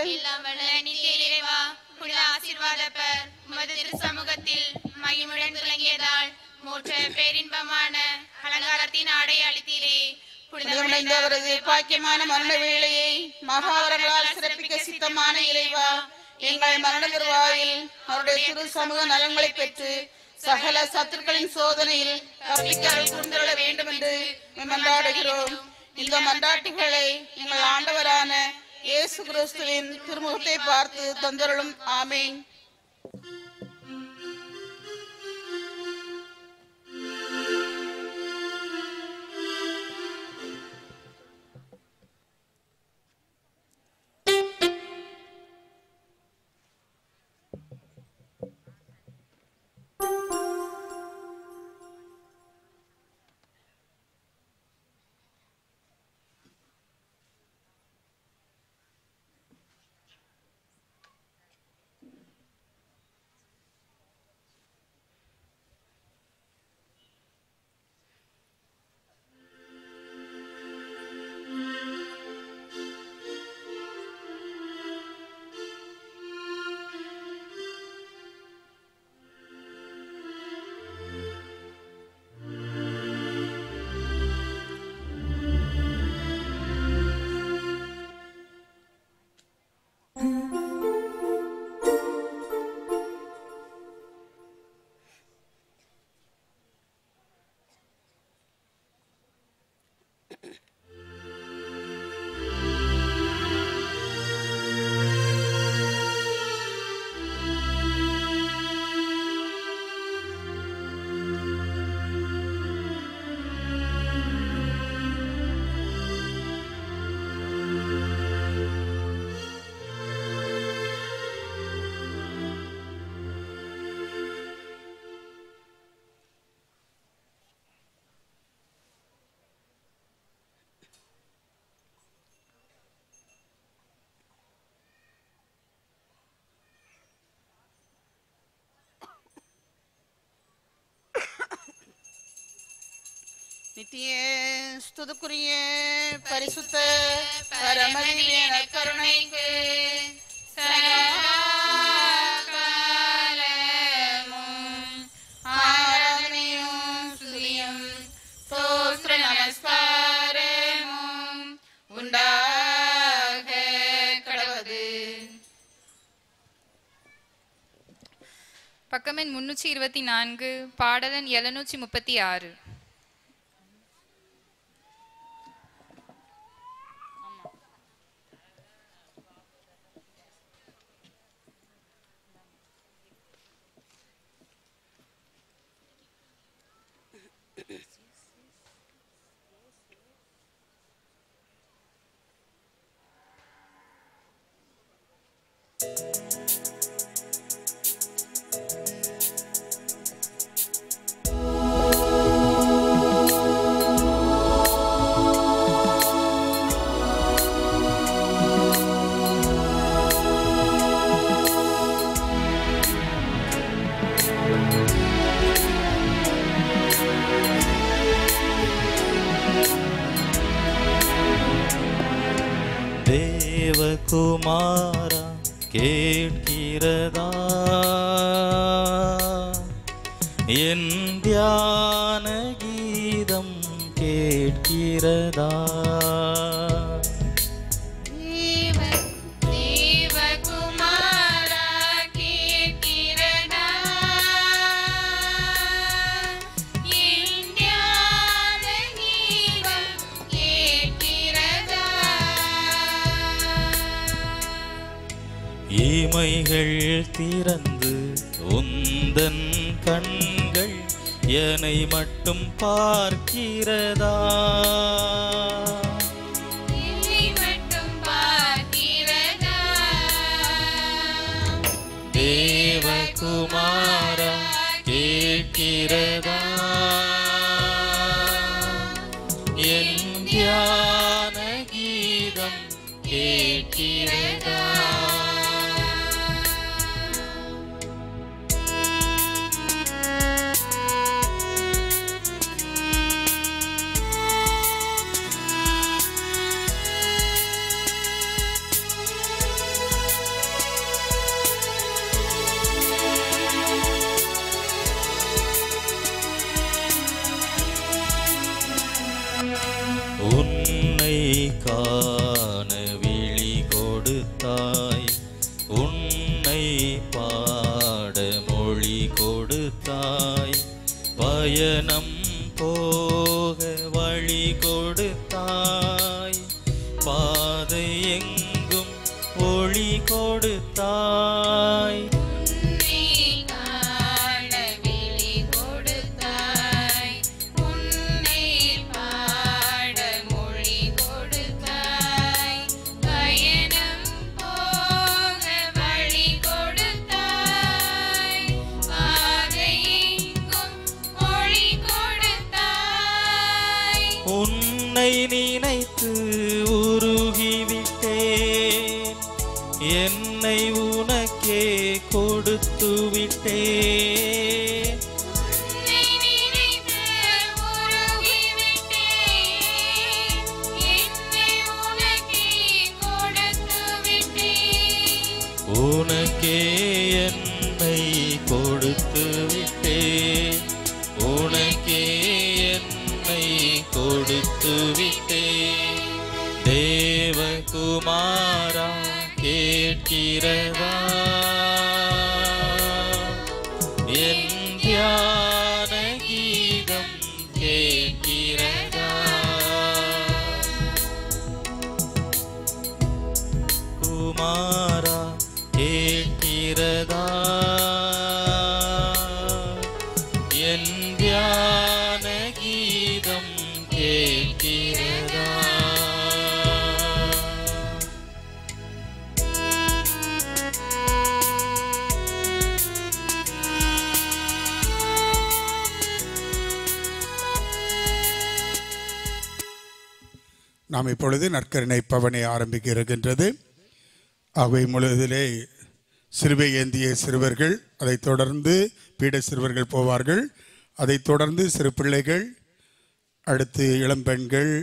எல்லாம் வல்ல நித்திய இறைவா புனித ஆசீர்வாதப்பர் உமது திரு சமூகத்தில் மகிமுடன் துலங்கியதால் மூற்ற பேரின்பமான அலங்காரத்தின் ஆடை அளித்தீரே புனிதமடைந்த அவரது பாக்கியமான மரண வேளையை மகாவரங்களால் சிறப்பிக்க சித்தமான இறைவா எங்கள் மரண வருவாயில் அவருடைய திரு சமூக நலன்களை பெற்று சகல சத்துருக்களின் சோதனையில் தப்பிக்க அருள் கூர்ந்தருள வேண்டும் என்று மன்றாடுகிறோம் இந்த மன்றாட்டுகளை எங்கள் ஆண்டவரான இயேசு கிறிஸ்துவின் திருமுகத்தை பார்த்து தந்தருளும் ஆமீன் நித்திய ஸ்துதுக்குரிய பரிசுத்த பரமதிவேன கருணைக்கு ஆராதனையும் ஸ்துதியும் ஸ்தோத்திர நமஸ்காரமும் உண்டாக கடவது பக்கமெண் முன்னூற்றி இருபத்தி நான்கு பாடலன் எழுநூற்றி முப்பத்தி ஆறு தேவகுமாரா கேட்கிறதா என் தியான கீதம் கேட்கிறதா தேவகுமாரா கேட்கிறதா என் தியான கீதம் கேட்கிறதா இமைகள் திறந்து உந்தன் கண்கள் என்னை மட்டும் பார்க்கிறதா என்னை மட்டும் பார்க்கிறதா தேவகுமாரா கேட்கிறதா என் தியான கீதம் கேட்கிறதா தேவகுமாரா பயணம் போக வழி கொடுத்தாய் பாதை எங்கும் ஒளி கொடுத்தாய் உன்னை காண விழி கொடுத்தாய் உன்னை பாட மொழி கொடுத்தாய் பயணம் போக வழி கொடுத்தாய் பாதை எங்கும் மொழி கொடுத்தாய் உன்னை நினைத்து உருகிவிட்டேன் என்னை உனக்கே கொடுத்து விட்டேன் உன்னை நினைத்து உருகிவிட்டேன் என்னை உனக்கே கொடுத்து விட்டேன் உனக்கே என்னை கொடுத்து விட்டேன் உனக்கே என்னை கொடுத்து விட்டேன் தேவகுமாரா கேட்கிறதா என் தியான கீதம் கேட்கிறதா குமாரா கேட்கிறதா என் தியான கீதம் கேட்கிறதா நாம் இப்பொழுது நற்கருணை பவனை ஆரம்பிக்க இருக்கின்றது அவை முழுவதிலே சிறுவை ஏந்திய சிறுவர்கள் அதைத் தொடர்ந்து பீட சிறுவர்கள் போவார்கள் அதைத் தொடர்ந்து சிறு பிள்ளைகள் அடுத்து இளம்பெண்கள்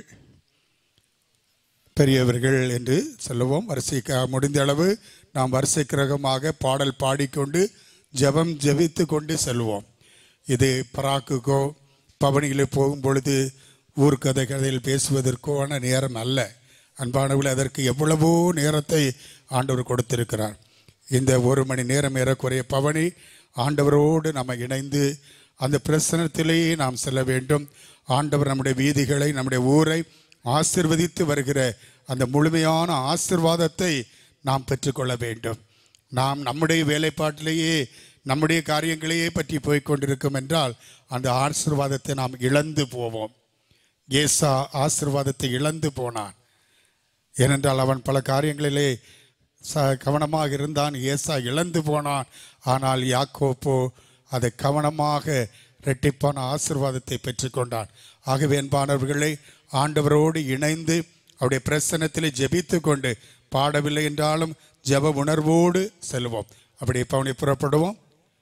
பெரியவர்கள் என்று சொல்லுவோம் வரிசைக்க முடிந்த அளவு நாம் வரிசை கிரகமாக பாடல் பாடிக்கொண்டு ஜெபம் ஜெபித்து கொண்டு செல்வோம் இது பராக்குக்கோ பவனியில் போகும் பொழுது ஊர்க்கதை கதையில் பேசுவதற்கான நேரம் அல்ல அன்பானவர்கள் அதற்கு எவ்வளவோ நேரத்தை ஆண்டவர் கொடுத்திருக்கிறார் இந்த ஒரு மணி நேரம் ஏறக்குறைய பவனி ஆண்டவரோடு நம்ம இணைந்து அந்த பிரசனத்திலேயே நாம் செல்ல வேண்டும் ஆண்டவர் நம்முடைய வீதிகளை நம்முடைய ஊரை ஆசிர்வதித்து வருகிற அந்த முழுமையான ஆசிர்வாதத்தை நாம் பெற்றுக்கொள்ள வேண்டும் நாம் நம்முடைய வேலைப்பாட்டிலேயே நம்முடைய காரியங்களையே பற்றி போய்க் கொண்டிருக்கும் என்றால் அந்த ஆசிர்வாதத்தை நாம் இழந்து போவோம் ஏசா ஆசிர்வாதத்தை இழந்து போனான் ஏனென்றால் அவன் பல காரியங்களிலே ச கவனமாக இருந்தான் ஏசா இழந்து போனான் ஆனால் யாக்கோப்போ அதை கவனமாக இரட்டிப்பான ஆசிர்வாதத்தை பெற்றுக்கொண்டான் ஆகவே என்பானவர்களை ஆண்டவரோடு இணைந்து அவருடைய பிரசனத்திலே ஜெபித்து கொண்டு பாடவில்லை என்றாலும் ஜெப உணர்வோடு செல்வோம் அப்படி பவனி புறப்படுவோம்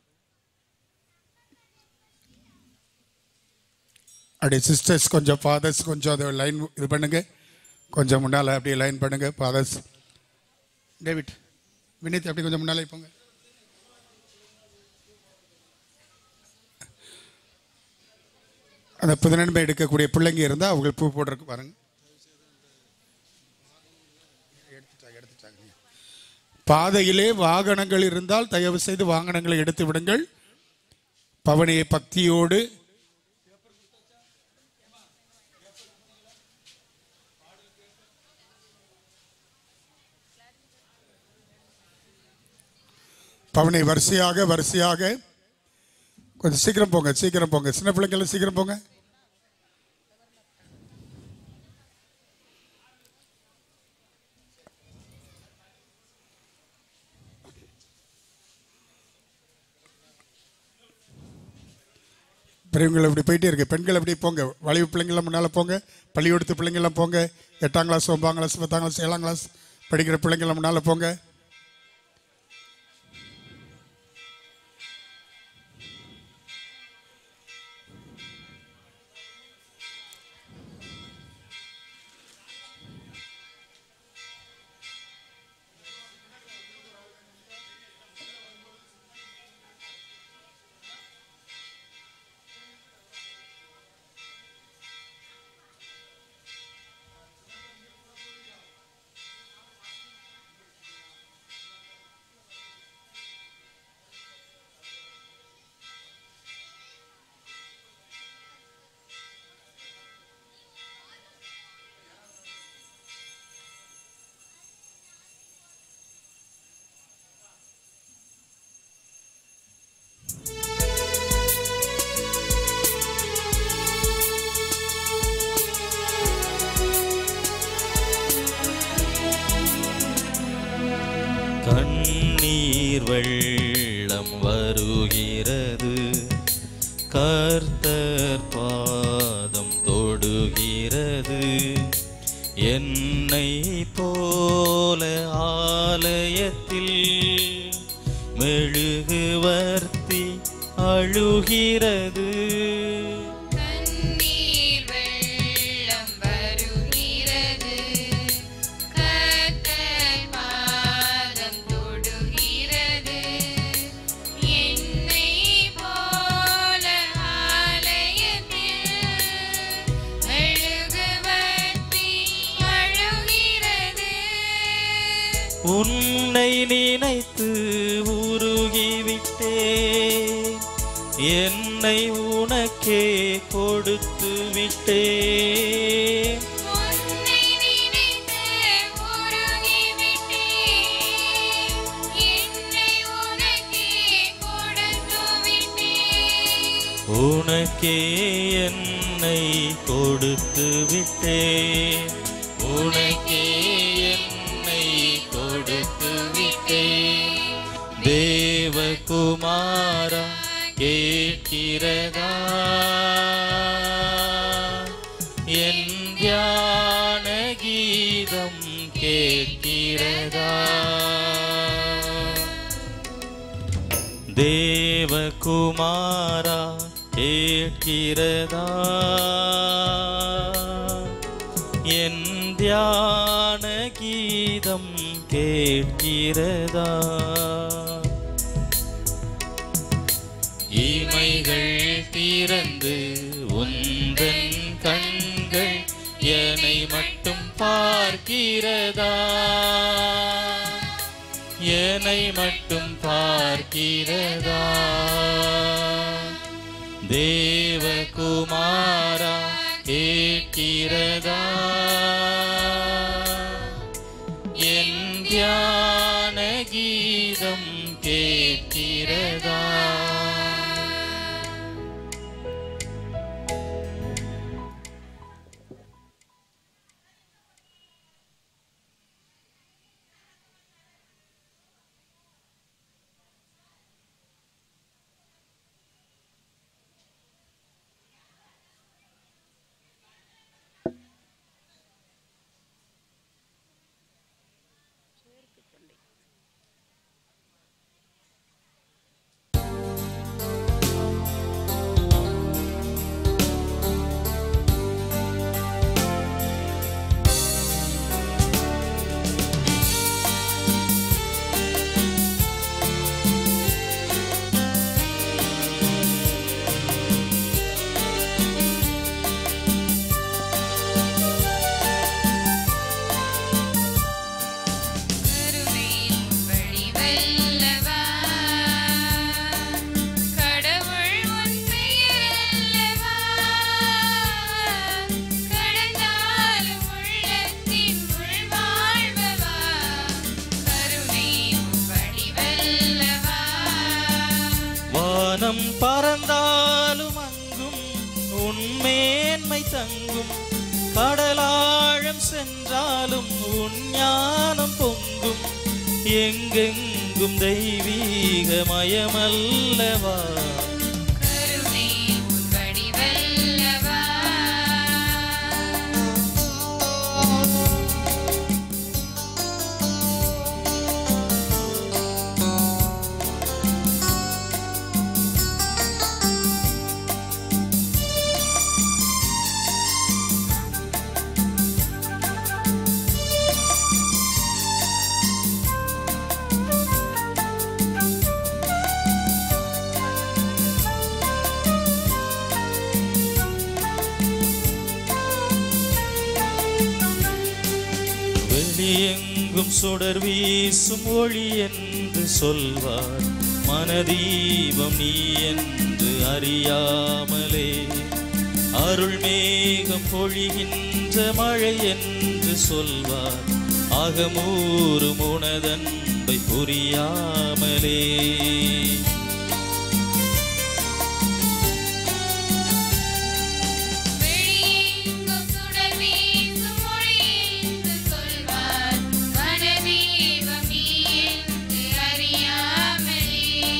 அப்படியே சிஸ்டர்ஸ் கொஞ்சம் ஃபாதர்ஸ் கொஞ்சம் அதை லைன் இது பண்ணுங்க கொஞ்சம் முன்னால் அப்படியே லைன் பண்ணுங்க ஃபாதர்ஸ் டேவிட் வினித் அப்படி கொஞ்சம் முன்னாலே போங்க அந்த புதுநன்மை எடுக்கக்கூடிய பிள்ளைங்க இருந்தால் அவங்க பூ போடுறதுக்கு பாருங்க பாதையிலே வாகனங்கள் இருந்தால் தயவு செய்து வாகனங்களை எடுத்து விடுங்கள் பவனியை பக்தியோடு பவனை வரிசையாக வரிசையாக கொஞ்சம் சீக்கிரம் போங்க சீக்கிரம் போங்க சின்ன பிள்ளைங்களாம் சீக்கிரம் போங்க பெரியவங்களை இப்படி போயிட்டே இருக்கு பெண்கள் அப்படி போங்க வளைவு பிள்ளைங்களாம் முன்னால் போங்க பள்ளிக்கூடத்து பிள்ளைங்களாம் போங்க எட்டாம் கிளாஸ் ஒன்பதாம் கிளாஸ் பத்தாம் கிளாஸ் ஏழாம் கிளாஸ் படிக்கிற பிள்ளைங்களாம் முன்னால் போங்க வெள்ளம் வருகிறது கர்த்தர் பாதம் தொடுகிறது என்னை போல ஆலயத்தில் மெழுகுவர்த்தி அழுகிறது கண்ணீர் வெள்ளம் வருகிறது கர்த்தர் பாதம் தொடுகிறது என்னை போல ஆலயத்தில் மெழுகுவர்த்தி அழுகிறது உன்னை நினைத்து உருகிவிட்டேன் என்னை உனக்கே கொடுத்து விட்டேன் உன்னை நினைத்து உருகிவிட்டேன் என்னை உனக்கே கொடுத்து விட்டேன் உனக்கே என்னை கொடுத்து விட்டேன் உனக்கே என்னை கொடுத்து விட்டேன் தேவகுமாரா கேட்கிறதா என் தியான கீதம் கேட்கிறதா தேவகுமாரா கேட்கிறதா என் தியான கீதம் கேட்கிறதா இமைகள் திறந்து உந்தன் கண்கள் என்னை மட்டும் பார்க்கிறதா என்னை மட்டும் பார்க்கிறதா தேவகுமாரா கேட்கிறதா என் தியான கீதம் கேட்கிறதா கருணையின் வழிவல்லவா கடவுள் உன் பெயரல்லவா கடந்தாலும் உள்ளத்தின் உள்வாழ்வவா கருணையின் வழிவல்லவா வானம் பறந்தாலும் அங்கும் உன்மேன்மை தங்கும் கடலாழம் சென்றாலும் உன் ஞானம் பொங்கும் எங்கெங்கும் தெய்வீகமயமல்லவா கருணையின் வடிவல்லவா வெளியெங்கும் சுடர் வீசும் ஒளி என்று சொல்வார் மனதீபம் நீ என்று அறியாமலே அருள் மேகம் பொழிகின்ற மழை என்று சொல்வார் அகமூறும் உனதன்பை புரியாமலே வெளியெங்கும் சுடர் வீசும் ஒளி என்று சொல்வார் மனதீபம் நீ என்று அறியாமலே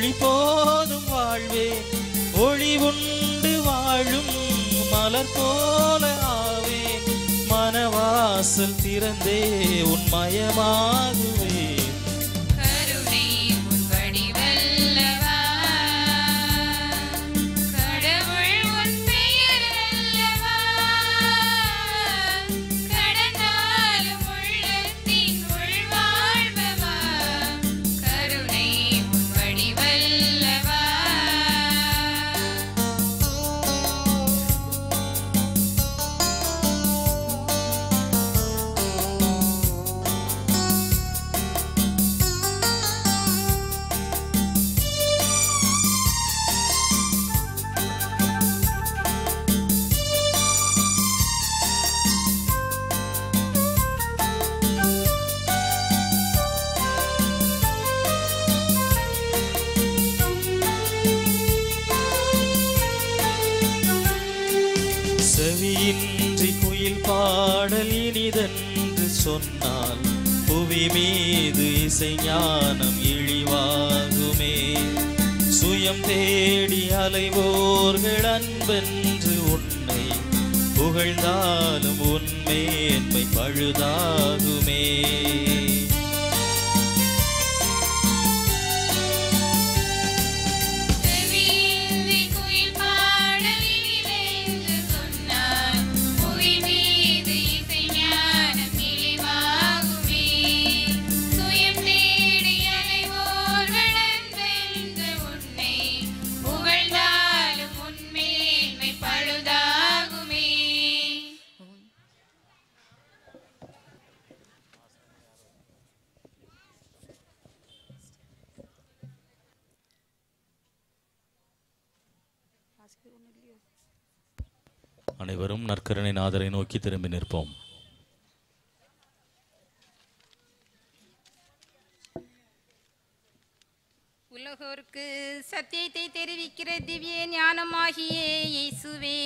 ஒளி போதும் வாழ்வேன் ஒளி உண்டு வாழும் மலர் போல ஆவேன் மனவாசல் திறந்தே உன்மயமாகுவேன் கருணை உன் வடிவல்லவா கடவுள் உன் பெயர் அல்லவா கடந்தாலும் உள்ளத்தின் உள்வாழ்பவா கருணை உன் வடிவல்லவா செவியின்றி குயில் பாடல் இனிதென்று சொன்னால் புவி மீது இசை ஞானம் இழிவாகுமே சுயம் தேடி அலைவோர்கள் அன்பென்று உன்னை புகழ்ந்தாலும் உன்மேன்மை பழுதாகுமே செவியின்றி குயில் பாடல் இனிதென்று சொன்னார் புவி மீது இசை ஞானம் இழிவாகுமே சுயம் தேடி அலைவோர்கள் அன்பென்று உன்னை புகழ்ந்தாலும் உன்மேன்மை பழுதாகுமே அனைவரும் நற்கரணை நாதரை நோக்கி திரும்பி நிற்போம் உலகோருக்கு சத்தியத்தை தெரிவிக்கிற திவ்ய ஞானமாகிய இயேசுவே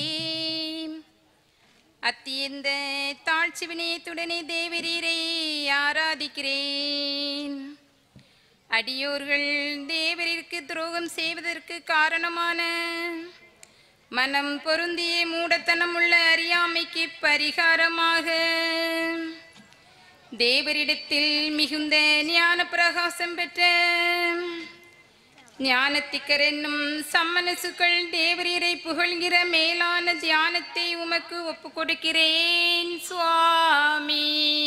அத்தியந்த தாழ்ச்சி வினயத்துடனே தேவரீரை ஆராதிக்கிறேன் அடியோர்கள் தேவரிற்கு துரோகம் செய்வதற்கு காரணமான மனம் பொருந்திய மூடத்தனம் உள்ள அறியாமைக்கு பரிகாரமாக தேவரிடத்தில் மிகுந்த ஞான பிரகாசம் பெற்ற ஞானத்திக்கர் என்னும் சம்மனசுக்கள் தேவரீரை புகழ்கிற மேலான தியானத்தை உமக்கு ஒப்பு கொடுக்கிறேன் சுவாமி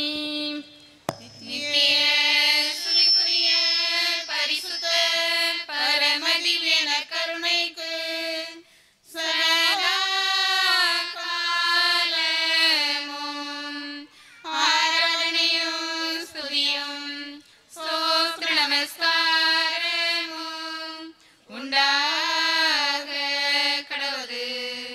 நித்திய சுதிக்குரிய பரிசுத்த பரமதிவ்ய நற்கருணைக்கு சதா காலமும் ஆராதனையும் ஸ்துதியும் ஸ்தோத்திர நமஸ்காரமும் உண்டாக கடவுது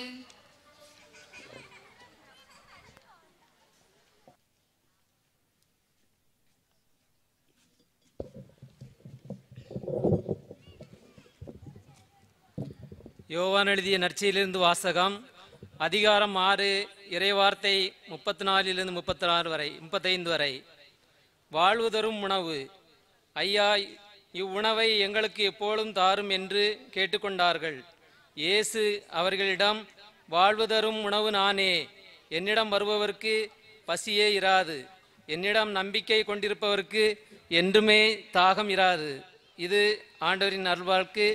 யோவான் எழுதிய நற்செய்தியிலிருந்து வாசகம் அதிகாரம் ஆறு இறைவார்த்தை முப்பத்தி நாலிலிருந்து முப்பத்தி ஆறு வரை முப்பத்தைந்து வரை வாழ்வு தரும் உணவு ஐயா இவ்வுணவை எங்களுக்கு எப்போதும் தாரும் என்று கேட்டுக்கொண்டார்கள் இயேசு அவர்களிடம் வாழ்வு தரும் உணவு நானே என்னிடம் வருபவருக்கு பசியே இராது என்னிடம் நம்பிக்கை கொண்டிருப்பவருக்கு என்றுமே தாகம் இராது இது ஆண்டவரின் அருள்வாழ்க்கு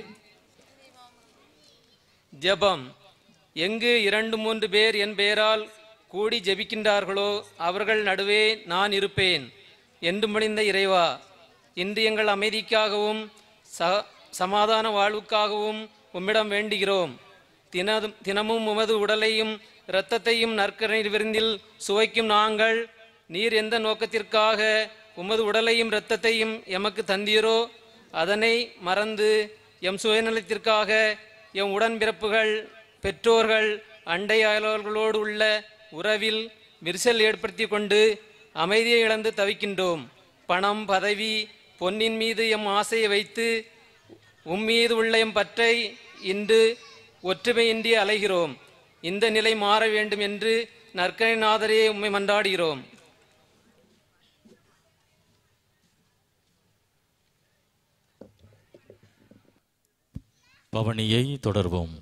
ஜெபம் எங்கு இரண்டு மூன்று பேர் என் பெயரால் கூடி ஜெபிக்கின்றார்களோ அவர்கள் நடுவே நான் இருப்பேன் என்று முடிந்த இறைவா இன்று எங்கள் அமைதிக்காகவும் ச சமாதான வாழ்வுக்காகவும் உம்மிடம் வேண்டுகிறோம் தினதும் தினமும் உமது உடலையும் இரத்தத்தையும் நற்கரை விருந்தில் சுவைக்கும் நாங்கள் நீர் எந்த நோக்கத்திற்காக உமது உடலையும் இரத்தத்தையும் எமக்கு தந்தீரோ அதனை மறந்து எம் சுயநலத்திற்காக எம் உடன்பிறப்புகள் பெற்றோர்கள் அண்டை அயலவர்களோடு உள்ள உறவில் விரிசல் ஏற்படுத்தி கொண்டு அமைதியை இழந்து தவிக்கின்றோம் பணம் பதவி பொன்னின் மீது எம் ஆசையை வைத்து உம்மீது உள்ள எம் பற்றை இன்று ஒற்றுமையின்றி அலைகிறோம் இந்த நிலை மாற வேண்டும் என்று நற்கரைநாதரே உம்மை மன்றாடுகிறோம் பவனியை தொடர்வோம்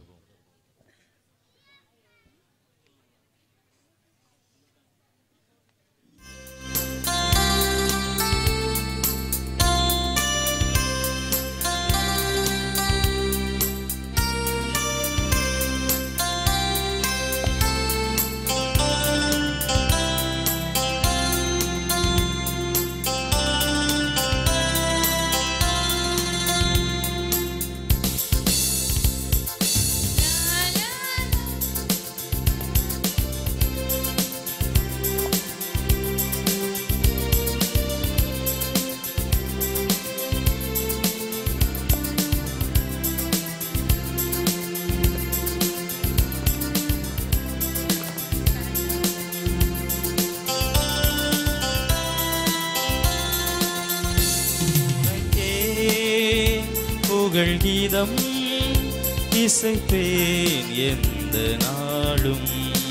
உனக்கே புகழ் கீதம் இசைப்பேன் எந்த நாளும்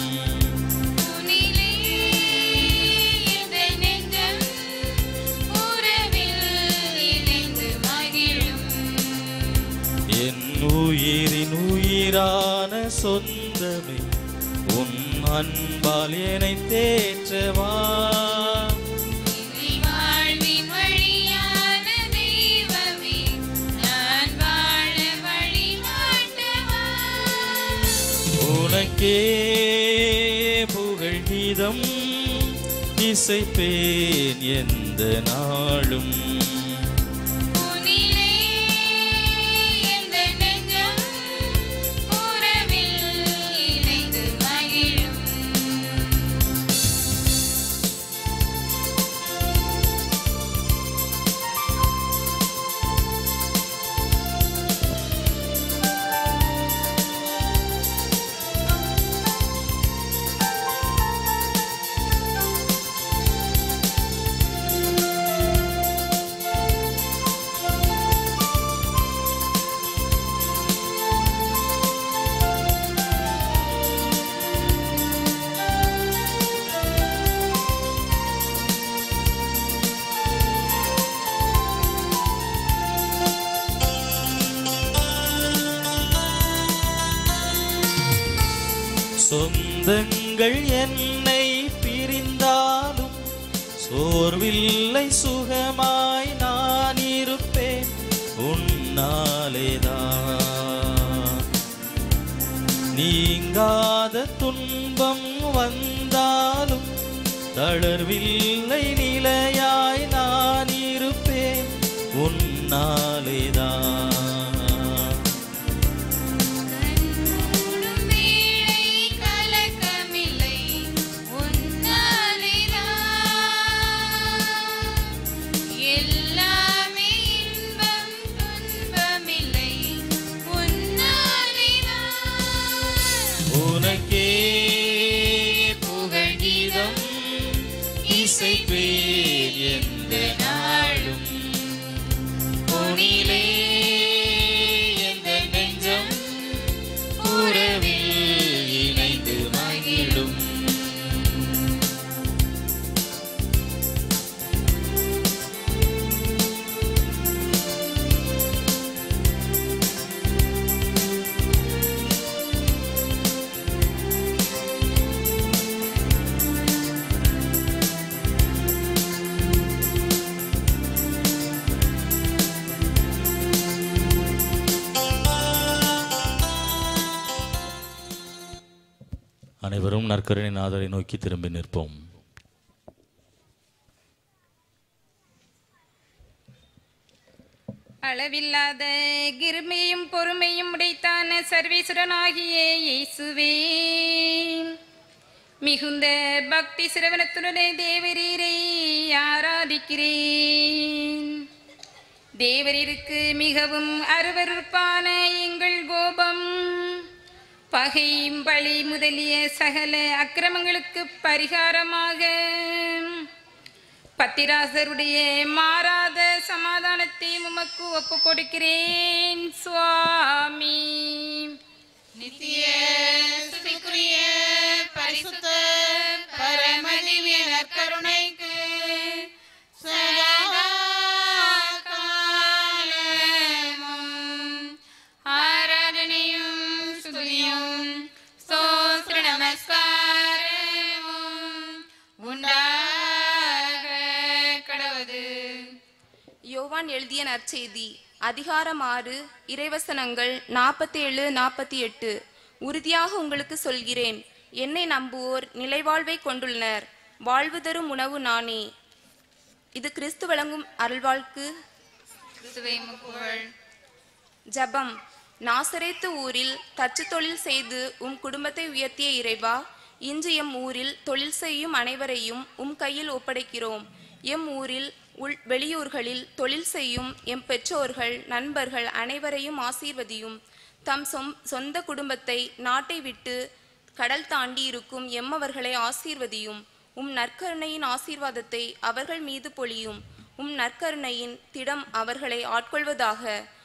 உனிலே இந்த நெஞ்சம் உறவில் இணைந்து மகிழும் என் உயிரின் உயிரான சொந்தமே உன் அன்பால் என்னை தேற்றவா இனி வாழ்வின் வழியான தெய்வமே நான் வாழ வழி காட்டவா உனக்கே புகழ் கீதம் இசைப்பேன் எந்த நாளும் உனிலே இந்த நெஞ்சம் உறவில் இணைந்து மகிழும் சொந்தங்கள் என்னை பிரிந்தாலும் சோர்வில்லை சுகமாய் நான் இருப்பேன் உன்னாலேதான் நீங்காத துன்பம் வந்தாலும் தளர்வில்லை நிலையாய் நான் இருப்பேன் உன்னாலேதான் கண்மூடும் வேளை கலக்கமில்லை உன்னாலேதான் எல்லாமே இன்பம் துன்பமில்லை உன்னாலேதான் உனக்கே புகழ் கீதம் இசைப்பேன் எந்த நாளும் உனிலே எந்த நெஞ்சம் உறவில் இணைந்து மகிழும் அனைவரும் நற்கருணை நாதரை நோக்கி திரும்பி நிற்போம் அளவில்லாத கிருமையும் பொறுமையும் உடைத்தான சர்வேஸ்வரனாகிய இயேசுவே மிகுந்த பக்தி சிரவணத்துடனே தேவரீரை ஆராதிக்கிறேன் தேவரீருக்கு மிகவும் அருவருப்பான எங்கள் கோபம் பகை பழி முதலிய சகல அக்கிரமங்களுக்கு பரிகாரமாக பத்திராசருடைய மாறாத சமாதானத்தை உமக்கு ஒப்பு கொடுக்கிறேன் சுவாமி நித்திய சுபிக்குரிய பரிசுத்த பரமதிவிய நற்கருணைக்கு சதா காலமும் ஆராதனையும் யோவான் எழுதிய நற்செய்தி அதிகாரம் ஆறு இறைவசனங்கள் நாற்பத்தேழு நாற்பத்தி எட்டு உறுதியாக உங்களுக்கு சொல்கிறேன் என்னை நம்புவோர் நிலைவாழ்வை கொண்டுள்ளனர் வாழ்வு தரும் உணவு நானே இது கிறிஸ்து வழங்கும் அருள்வாழ்க்கு கிறிஸ்துவே புகழ் ஜபம் நாசரேத்து ஊரில் தச்சு தொழில் செய்து உம் குடும்பத்தை உயர்த்திய இறைவா இன்று எம் ஊரில் தொழில் செய்யும் அனைவரையும் உம் கையில் ஒப்படைக்கிறோம் எம் ஊரில் உள் வெளியூர்களில் தொழில் செய்யும் எம் பெற்றோர்கள் நண்பர்கள் அனைவரையும் ஆசீர்வதியும் தம் சொம் சொந்த குடும்பத்தை நாட்டை விட்டு கடல் தாண்டி இருக்கும் எம்மவர்களை ஆசீர்வதியும் உம் நற்கருணையின் ஆசீர்வாதத்தை அவர்கள் மீது பொழியும் உம் நற்கருணையின் திடம் அவர்களை ஆட்கொள்வதாக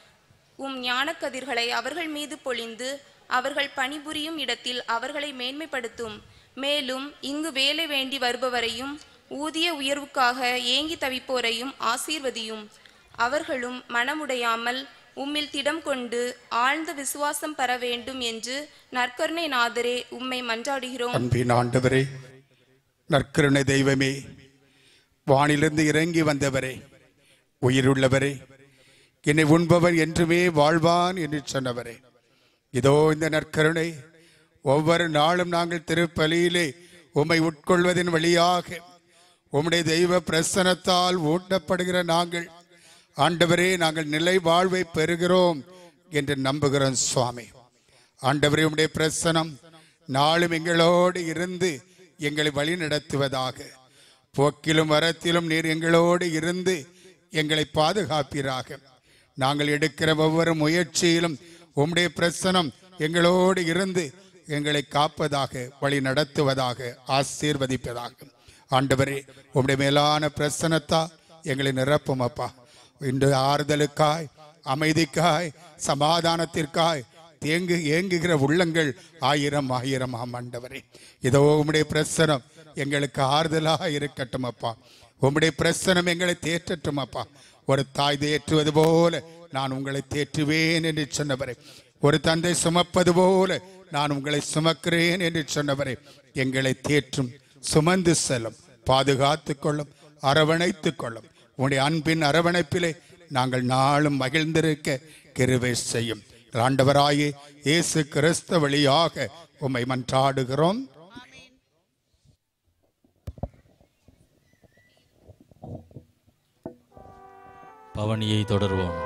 உம் ஞானக்கதிர்களை அவர்கள் மீது பொழிந்து அவர்கள் பணிபுரியும் இடத்தில் அவர்களை மேன்மைப்படுத்தும் மேலும் இங்கு வேலை வேண்டி வருபவரையும் ஊதிய உயர்வுக்காக ஏங்கி தவிப்போரையும் ஆசீர்வதியும் அவர்களும் மனமுடையாமல் உம்மில் திடம் கொண்டு ஆழ்ந்த விசுவாசம் பெற வேண்டும் என்று நற்கருணை நாதரே உம்மை மன்றாடுகிறோம் அன்பின் ஆண்டவரே நற்கருணை தெய்வமே வானிலிருந்து இறங்கி வந்தவரே உயிருள்ளவரே என்னை உண்பவர் என்றுமே வாழ்வான் என்று சொன்னவரே இதோ இந்த நற்கருணை ஒவ்வொரு நாளும் நாங்கள் திருப்பலியிலே உம்மை உட்கொள்வதன் வழியாக உம்முடைய தெய்வ பிரசனத்தால் ஊட்டப்படுகிற நாங்கள் ஆண்டவரே நாங்கள் நிலை வாழ்வை பெறுகிறோம் என்று நம்புகிறோம் சுவாமி ஆண்டவரே உம்முடைய பிரசனம் நாளும் எங்களோடு இருந்து எங்களை வழி நடத்துவதாக போக்கிலும் வரத்திலும் நீர் எங்களோடு இருந்து எங்களை பாதுகாப்பீராக நாங்கள் எடுக்கிற ஒவ்வொரு முயற்சியிலும் உம்முடைய பிரசனம் எங்களோடு இருந்து எங்களை காப்பதாக வழி நடத்துவதாக ஆசீர்வதிப்பதாக ஆண்டவரே உம்முடைய மேலான பிரசனத்தா எங்களை நிரப்பும் அப்பா இன்று ஆறுதலுக்காய் அமைதிக்காய் சமாதானத்திற்காய் தேங்கு ஏங்குகிற உள்ளங்கள் ஆயிரம் ஆயிரம் ஆம் ஆண்டவரே இதோ உம்முடைய பிரசனம் எங்களுக்கு ஆறுதலாக இருக்கட்டும் அப்பா உம்முடைய பிரசனம் எங்களை தேற்றட்டும் அப்பா ஒரு தாய் தேற்றுவது போல நான் உங்களை தேற்றுவேன் என்று சொன்னவரே ஒரு தந்தை சுமப்பது போல நான் உங்களை சுமக்கிறேன் என்று சொன்னவரே எங்களை தேற்றும் சுமந்து செல்லும் பாதுகாத்துக் கொள்ளும் அரவணைத்துக் கொள்ளும் உங்களுடைய அன்பின் அரவணைப்பிலே நாங்கள் நாளும் மகிழ்ந்திருக்க கிருபை செய்யும் ஆண்டவராயே இயேசு கிறிஸ்து வழியாக உம்மை மன்றாடுகிறோம் பவனியை தொடர்வோம்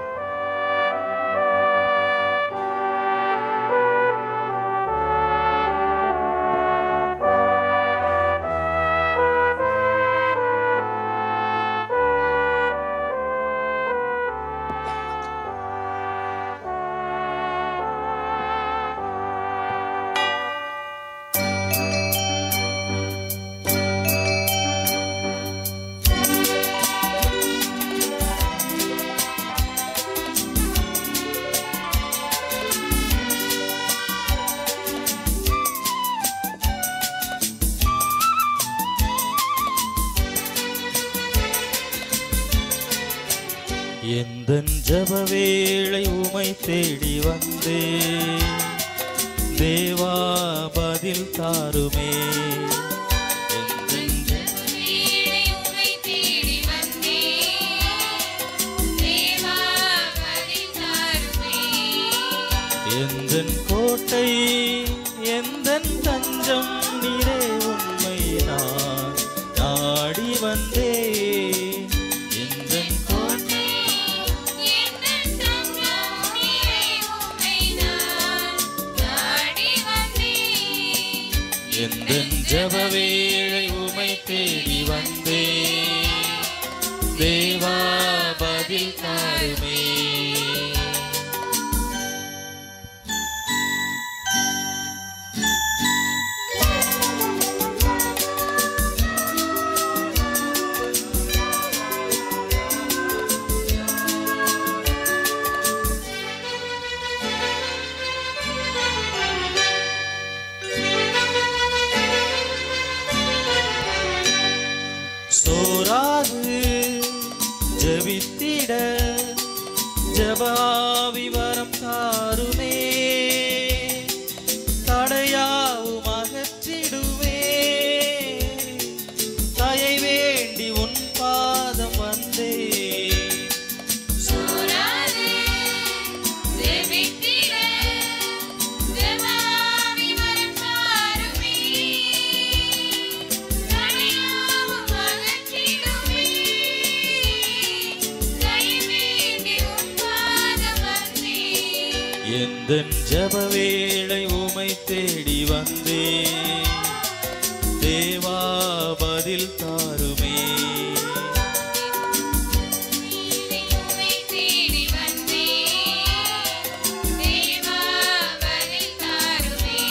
எந்த ஜப வேளை உமை தேடி வந்தே தேவா பதில் தாருமே எந்தன் வீணை உம்மை தேடி வந்தேன். தேவா, பதில் தாருமே. எந்தன் கோட்டை எந்தன் தஞ்சம் நீரே உண்மை நான் நாடி வந்தே எந்தன் கோட்டை எந்தன் தங்கம் நீரே, உம்மை நான் நாடி வந்தேன். எந்தன் ஜப வேளை உமை தேடி வந்தே தேவா பதில் தாருமே சோராது ஜெபித்திட எந்த ஜப வேளை உமை தேடி வந்தே தேவா பதில் தாருமே உம்மை தேடி வந்தேன் தேவா பதில் தாருமே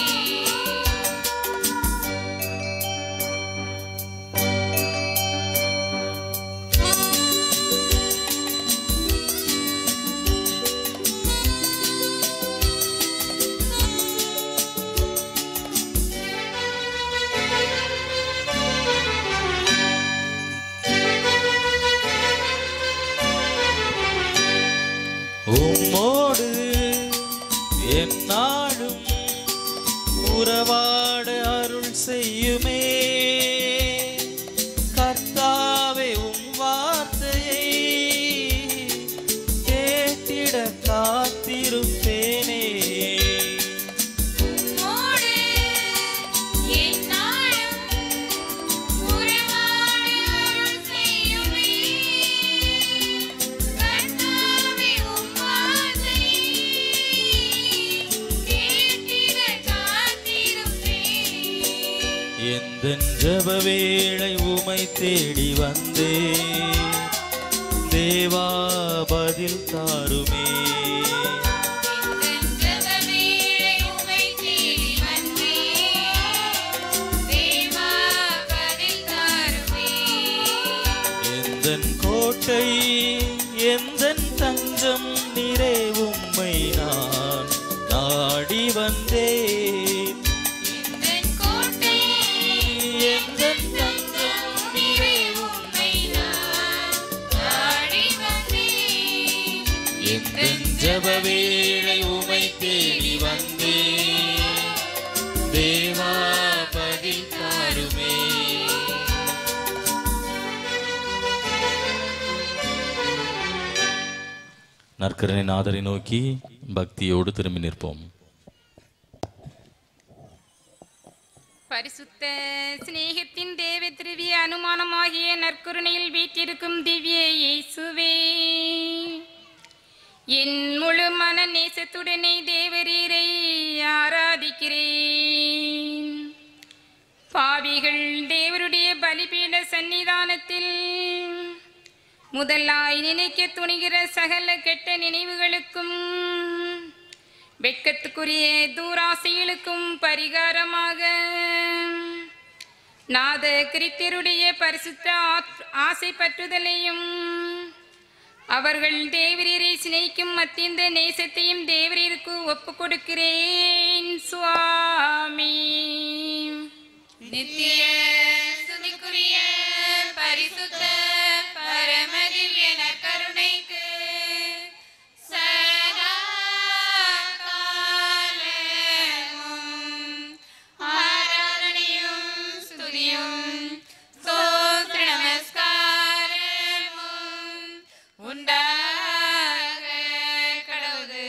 உம்மோடு என்னாலும் உறவாட அருள் செய்யுமே கர்த்தாவே உம் வார்த்தையை கேட்டிட காத்திருப்பேனே உம்மோடு எந்நாளும் உறவாட அருள் செய்யுமே. கர்த்தாவே, உம் வார்த்தையை கேட்டிட காத்திருப்பேன். எந்த ஜப வேளை உமை தேடி வந்தே தேவா பதில் தாருமே எந்தன் ஜெப வேளை உம்மை தேடி வந்தேன். தேவா, பதில் தாருமே. எந்தன் கோட்டை எந்தன் தஞ்சம் நிறை உம்மை நான் நாடி வந்தேன் எந்தன் கோட்டை, எந்தன் தஞ்சம் நீரே உம்மை நான் நாடி வந்தேன். எந்தன் ஜப வேளை உமை தேடி வந்தேன் தேவா பதில் தாருமே நற்கரனை நாதரை நோக்கி பக்தியோடு திரும்பி நிற்போம் பரிசுத்த சிநேகத்தின் தேவ திருவிய அனுமானமாகிய நற்கருணையில் வீற்றிருக்கும் திவ்ய இயேசுவே என் முழு மன நேசத்துடனே தேவரீரை ஆராதிக்கிறேன் பாவிகள் தேவருடைய பலிபீட சன்னிதானத்தில் முதலாய் நினைக்க துணிகிற சகல கெட்ட நினைவுகளுக்கும் வெட்கத்துக்குரிய தூராசைகளுக்கும் பரிகாரமாக நாத கிறித்தருடைய பரிசுத்த ஆத்- ஆசை பற்றுதலையும் அவர்கள் தேவரீரை சிநேகிக்கும் அத்தியந்த நேசத்தையும் தேவரீருக்கு ஒப்பு கொடுக்கிறேன் சுவாமி நித்திய ஸ்துதிக்குரிய பரிசுத்த பரமதிவ்ய நற்கருணைக்கு சதா காலமும் ஆராதனையும் ஸ்துதியும் ஸ்தோத்திர நமஸ்காரமும் உண்டாக கடவுது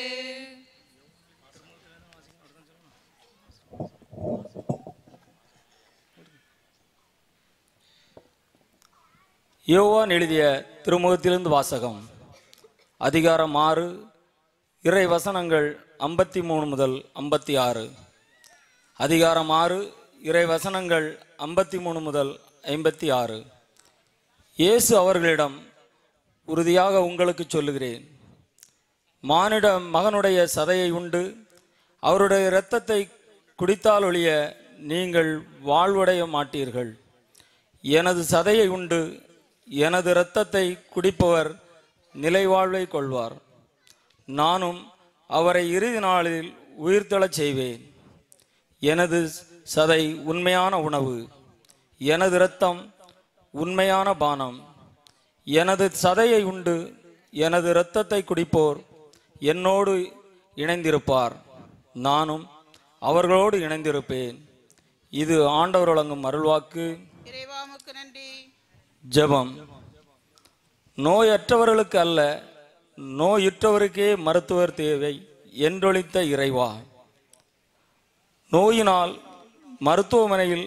யோவான் எழுதிய திருமுகத்திலிருந்து வாசகம் அதிகாரம் ஆறு இறை வசனங்கள் ஐம்பத்தி மூணு முதல் ஐம்பத்தி ஆறு அதிகாரம் ஆறு இறை வசனங்கள் ஐம்பத்தி மூணு முதல் ஐம்பத்தி ஆறு இயேசு அவர்களிடம் உறுதியாக உங்களுக்கு சொல்லுகிறேன் மானிட மகனுடைய சதையை உண்டு அவருடைய இரத்தத்தை குடித்தால் ஒழிய நீங்கள் வாழ்வடைய மாட்டீர்கள் எனது சதையை உண்டு எனது இரத்தத்தை குடிப்பவர் நிலைவாழ்வை கொள்வார் நானும் அவரை இறுதி நாளில் உயிர்த்தெழச் செய்வேன் எனது சதை உண்மையான உணவு எனது இரத்தம் உண்மையான பானம் எனது சதையை உண்டு எனது இரத்தத்தை குடிப்போர் என்னோடு இணைந்திருப்பார் நானும் அவர்களோடு இணைந்திருப்பேன் இது ஆண்டவர் வழங்கும் அருள்வாக்கு இறைவாமுக்கு நன்றி ஜெபம் நோயற்றவர்களுக்கு அல்ல நோயுற்றவருக்கே மருத்துவர் தேவை என்றொழித்த இறைவா நோயினால் மருத்துவமனையில்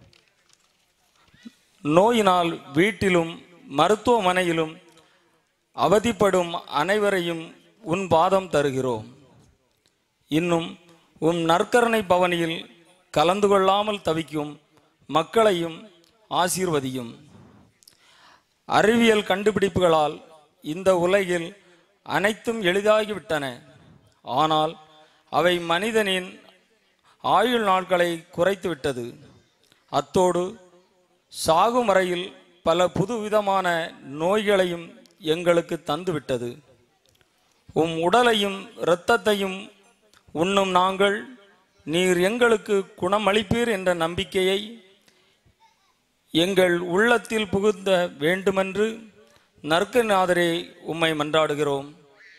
நோயினால் வீட்டிலும் மருத்துவமனையிலும் அவதிப்படும் அனைவரையும் உன் பாதம் தருகிறோம் இன்னும் உம் நற்கருணை பவனியில் கலந்து கொள்ளாமல் தவிக்கும் மக்களையும் ஆசீர்வதியும் அறிவியல் கண்டுபிடிப்புகளால் இந்த உலகில் அனைத்தும் எளிதாகிவிட்டன ஆனால் அவை மனிதனின் ஆயுள் நாட்களை குறைத்துவிட்டது அத்தோடு சாகும் வரையில் பல புதுவிதமான நோய்களையும் எங்களுக்கு தந்துவிட்டது உம் உடலையும் இரத்தத்தையும் உண்ணும் நாங்கள் நீர் எங்களுக்கு குணமளிப்பீர் என்ற நம்பிக்கையை எங்கள் உள்ளத்தில் புகுந்த வேண்டுமென்று நற்கநாதரே உம்மை மன்றாடுகிறோம்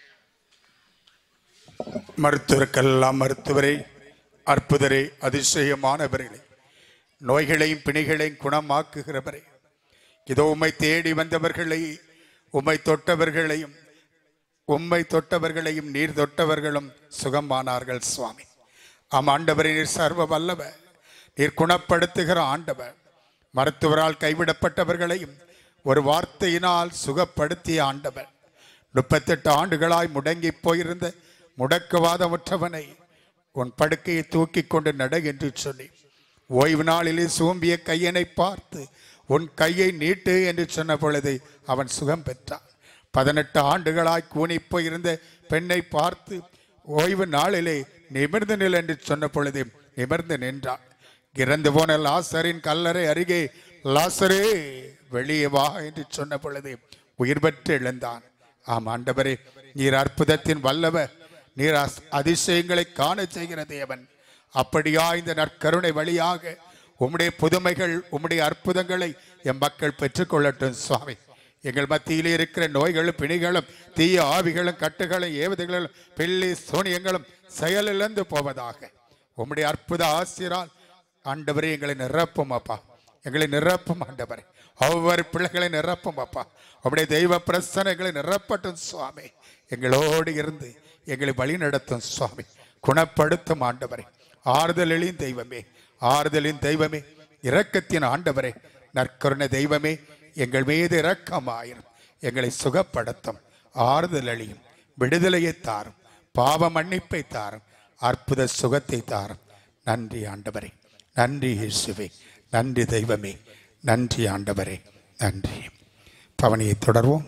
மருத்துவருக்கெல்லாம் மருத்துவரே அற்புதரே அதிசயமானவர்களே நோய்களையும் பிணிகளையும் குணமாக்குகிறவரே இதோ உம்மை தேடி வந்தவர்களை உம்மை தொட்டவர்களையும் உம்மை தொட்டவர்களையும் நீர் தொட்டவர்களும் சுகமானார்கள் சுவாமி ஆம் ஆண்டவரே நீர் சர்வ வல்லவர் நீர் குணப்படுத்துகிற ஆண்டவர் மருத்துவரால் கைவிடப்பட்டவர்களையும் ஒரு வார்த்தையினால் சுகப்படுத்திய ஆண்டவர் முப்பத்தெட்டு ஆண்டுகளாய் முடங்கி போயிருந்த முடக்குவாதமுற்றவனை உன் படுக்கையை தூக்கி கொண்டு நட என்று சொல்லி ஓய்வு நாளிலே சோம்பிய கையனை பார்த்து உன் கையை நீட்டு என்று சொன்ன பொழுது அவன் சுகம் பெற்றான் பதினெட்டு ஆண்டுகளாய் கூனிப் போயிருந்த பெண்ணை பார்த்து ஓய்வு நாளிலே நிமிர்ந்து நில் என்று சொன்ன பொழுது நிமிர்ந்து நின்றான் இறந்து போன லாசரின் கல்லறை அருகே லாசரே வெளியே வா என்று சொன்ன பொழுது உயிர் பெற்று எழுந்தான் ஆம் ஆண்டவரே நீர் அற்புதத்தின் வல்லவர் நீர் அஸ்- அதிசயங்களை காண செய்கிற தேவன் அப்படியா இந்த நற்கருணை வழியாக உம்முடைய புதுமைகள் உம்முடைய அற்புதங்களை எம் மக்கள் பெற்றுக்கொள்ளட்டும் சுவாமி எங்கள் மத்தியிலே இருக்கிற நோய்களும் பிணிகளும் தீய ஆவிகளும் கட்டுகளும் ஏவதைகளும் பில்லி சூனியங்களும் செயலிழந்து போவதாக உம்முடைய அற்புத ஆசிரால் ஆண்டவரே எங்களை நிரப்பும் அப்பா எங்களை நிரப்பும் ஆண்டவரே ஒவ்வொரு பிள்ளைகளை நிரப்பும் அப்பா உம்முடைய தெய்வ பிரசனைகளை நிரப்பட்டும் சுவாமி எங்களோடு இருந்து எங்களை வழி நடத்தும் சுவாமி குணப்படுத்தும் ஆண்டவரே ஆறுதலின் தெய்வமே ஆறுதலின் தெய்வமே இரக்கத்தின் ஆண்டவரே நற்கருணை தெய்வமே எங்கள் மீது இரக்கமாயிரும் எங்களை சுகப்படுத்தும் ஆறுதல் அளியும் விடுதலையை தாரும் பாவ மன்னிப்பை தாரும் அற்புத சுகத்தை தாரும் நன்றி ஆண்டவரே நன்றி இயேசுவே நன்றி தெய்வமே நன்றி ஆண்டவரே நன்றி பவனியை தொடர்வோம்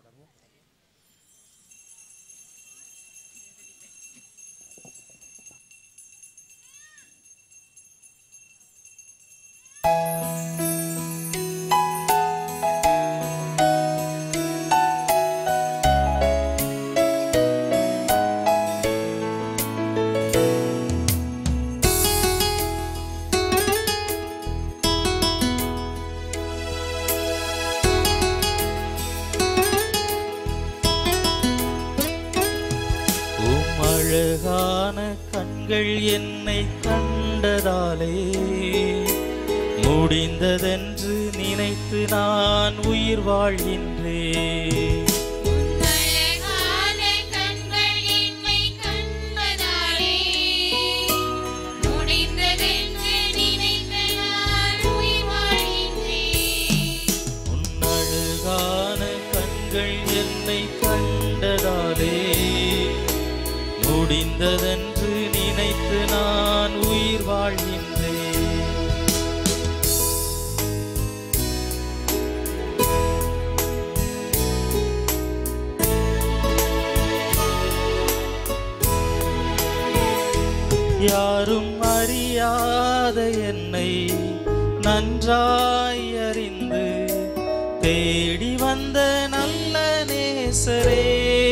உம் அழகான கண்கள் என்னை கண்டதாலே முடிந்ததென்று நினைத்து நான் உயிர் வாழ்கின்றேன் அழகான கண்கள் என்னை கண்பதாலே முடிந்ததென்று நினைத்து நான் உயிர் வாழ்கின்றேன் உன் அழகான கண்கள் என்னை கண்டதாலே முடிந்ததென்று நினைத்து நான் உயிர் வாழ்கின்றேன் யாரும் அறியாத என்னை நன்றாய் அறிந்து தேடி வந்த நல்ல நேசரே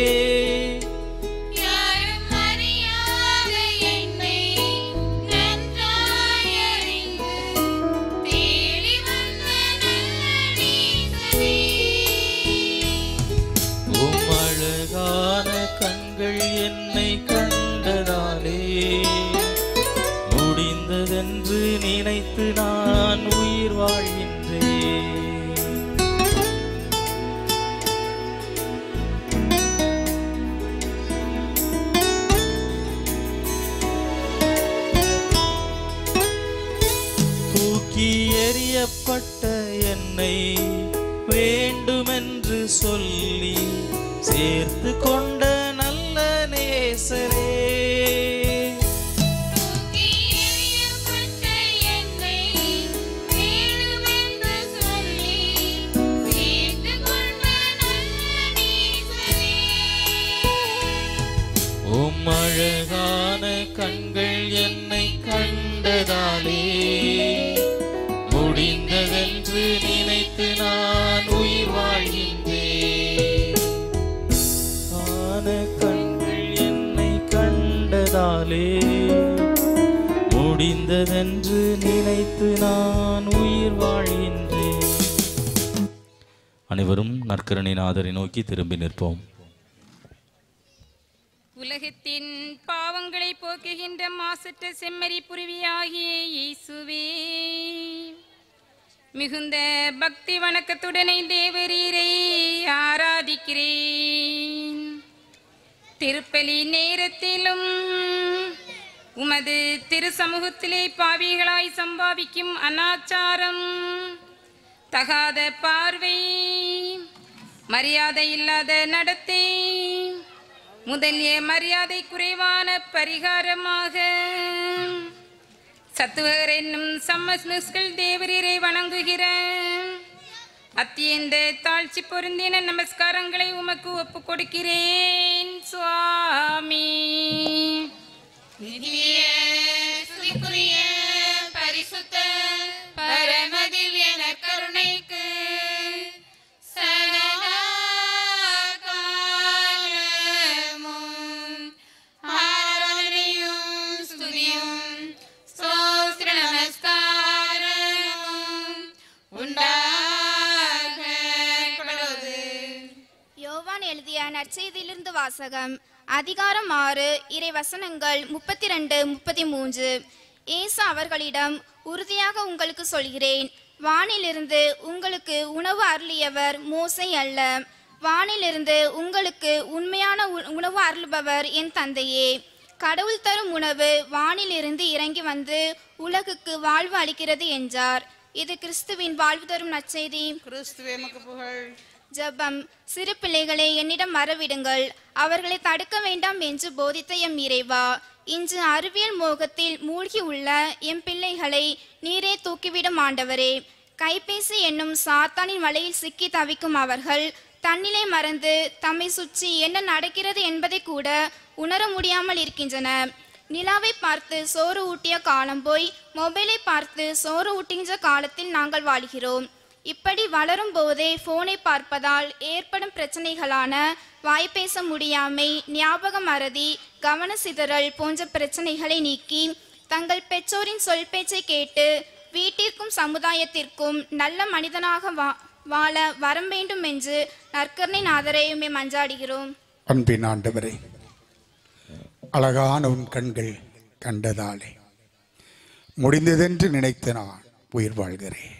யாரும் அறியாத என்னை நன்றாய் அறிந்து தேடி வந்த நல்ல நேசரே உம் அழகான கண்கள் என்னை கண்டதாலே முடிந்ததென்று நினைத்து நான் உயிர் வாழ்கின்றேன் தூக்கி எறியப்பட்ட என்னை வேண்டுமென்று சொல்லி சேர்த்து கொண்ட நல்ல நேசரே முடிந்ததென்று நினைத்து நான் உயிர் வாழ்கின்றேன் அனைவரும் நற்கரணை நாதரை நோக்கி திரும்பி நிற்போம் உலகத்தின் பாவங்களை போக்குகின்ற மாசற்ற செம்மறி புரிவியாகிய இயேசுவே மிகுந்த பக்தி வணக்கத்துடனே தேவரீரை ஆராதிக்கிறேன் திருப்பலி நேரத்திலும் உமது திரு சமூகத்திலே பாவிகளாய் சம்பாவிக்கும் அனாச்சாரம் தகாத பார்வை மரியாதை இல்லாத நடத்தை முதலிய மரியாதை குறைவான பரிகாரமாக சத்துவர் என்னும் சம்மஸ்கள் தேவரீரை வணங்குகிற அத்தியந்த தாழ்ச்சி பொருந்தின நமஸ்காரங்களை உமக்கு ஒப்புக் கொடுக்கிறேன் சுவாமி நிதிய சுதிக்குரிய பரிசுத்த பரமதிவ்யன கருணைக்கு சதா காலமும் ஆராதனையும் ஸ்துதியும் ஸ்தோத்திர நமஸ்காரமும் உண்டாக கடவுது யோவான் எழுதிய நற்செய்தியிலிருந்து வாசகம் அதிகாரம் ஆறு இறை வசனங்கள் முப்பத்தி ரெண்டு முப்பத்தி மூன்று ஏசு அவர்களிடம் உறுதியாக உங்களுக்கு சொல்கிறேன் வானிலிருந்து உங்களுக்கு உணவு அருளியவர் மோசை அல்ல வானிலிருந்து உங்களுக்கு உண்மையான உ- உணவு அருளுபவர் என் தந்தையே கடவுள் தரும் உணவு வானிலிருந்து இறங்கி வந்து உலகுக்கு வாழ்வு அளிக்கிறது என்றார் இது கிறிஸ்துவின் வாழ்வு தரும் நற்செய்தி கிறிஸ்துவே மக்கு புகழ் ஜெபம் சிறு பிள்ளைகளை என்னிடம் வரவிடுங்கள் அவர்களை தடுக்க வேண்டாம் என்று போதித்த எம் இறைவா இன்று அறிவியல் மோகத்தில் மூழ்கி உள்ள எம் பிள்ளைகளை நீரே தூக்கிவிடும் ஆண்டவரே கைபேசி என்னும் சாத்தானின் வலையில் சிக்கி தவிக்கும் அவர்கள் தன்னிலை மறந்து தம்மை சுற்றி என்ன நடக்கிறது என்பதை கூட உணர முடியாமல் இருக்கின்றனர் நிலாவை பார்த்து சோறு ஊட்டிய காலம் போய் மொபைலை பார்த்து சோறு ஊட்டுகின்ற காலத்தில் நாங்கள் வாழ்கிறோம் இப்படி வளரும் போதே போனை பார்ப்பதால் ஏற்படும் பிரச்சனைகளான வாய் பேச முடியாமை ஞாபக மறதி கவன சிதறல் போன்ற பிரச்சனைகளை நீக்கி தங்கள் பெற்றோரின் சொல் பேச்சை கேட்டு வீட்டிற்கும் சமுதாயத்திற்கும் நல்ல மனிதனாக வா வாழ வரம் வேண்டும் என்று நற்கருணை நாதரையுமே மஞ்சாடுகிறோம் அன்பின் ஆண்டவரே அழகான உன் கண்கள் கண்டதாலே முடிந்ததென்று நினைத்து நான் உயிர் வாழ்கிறேன்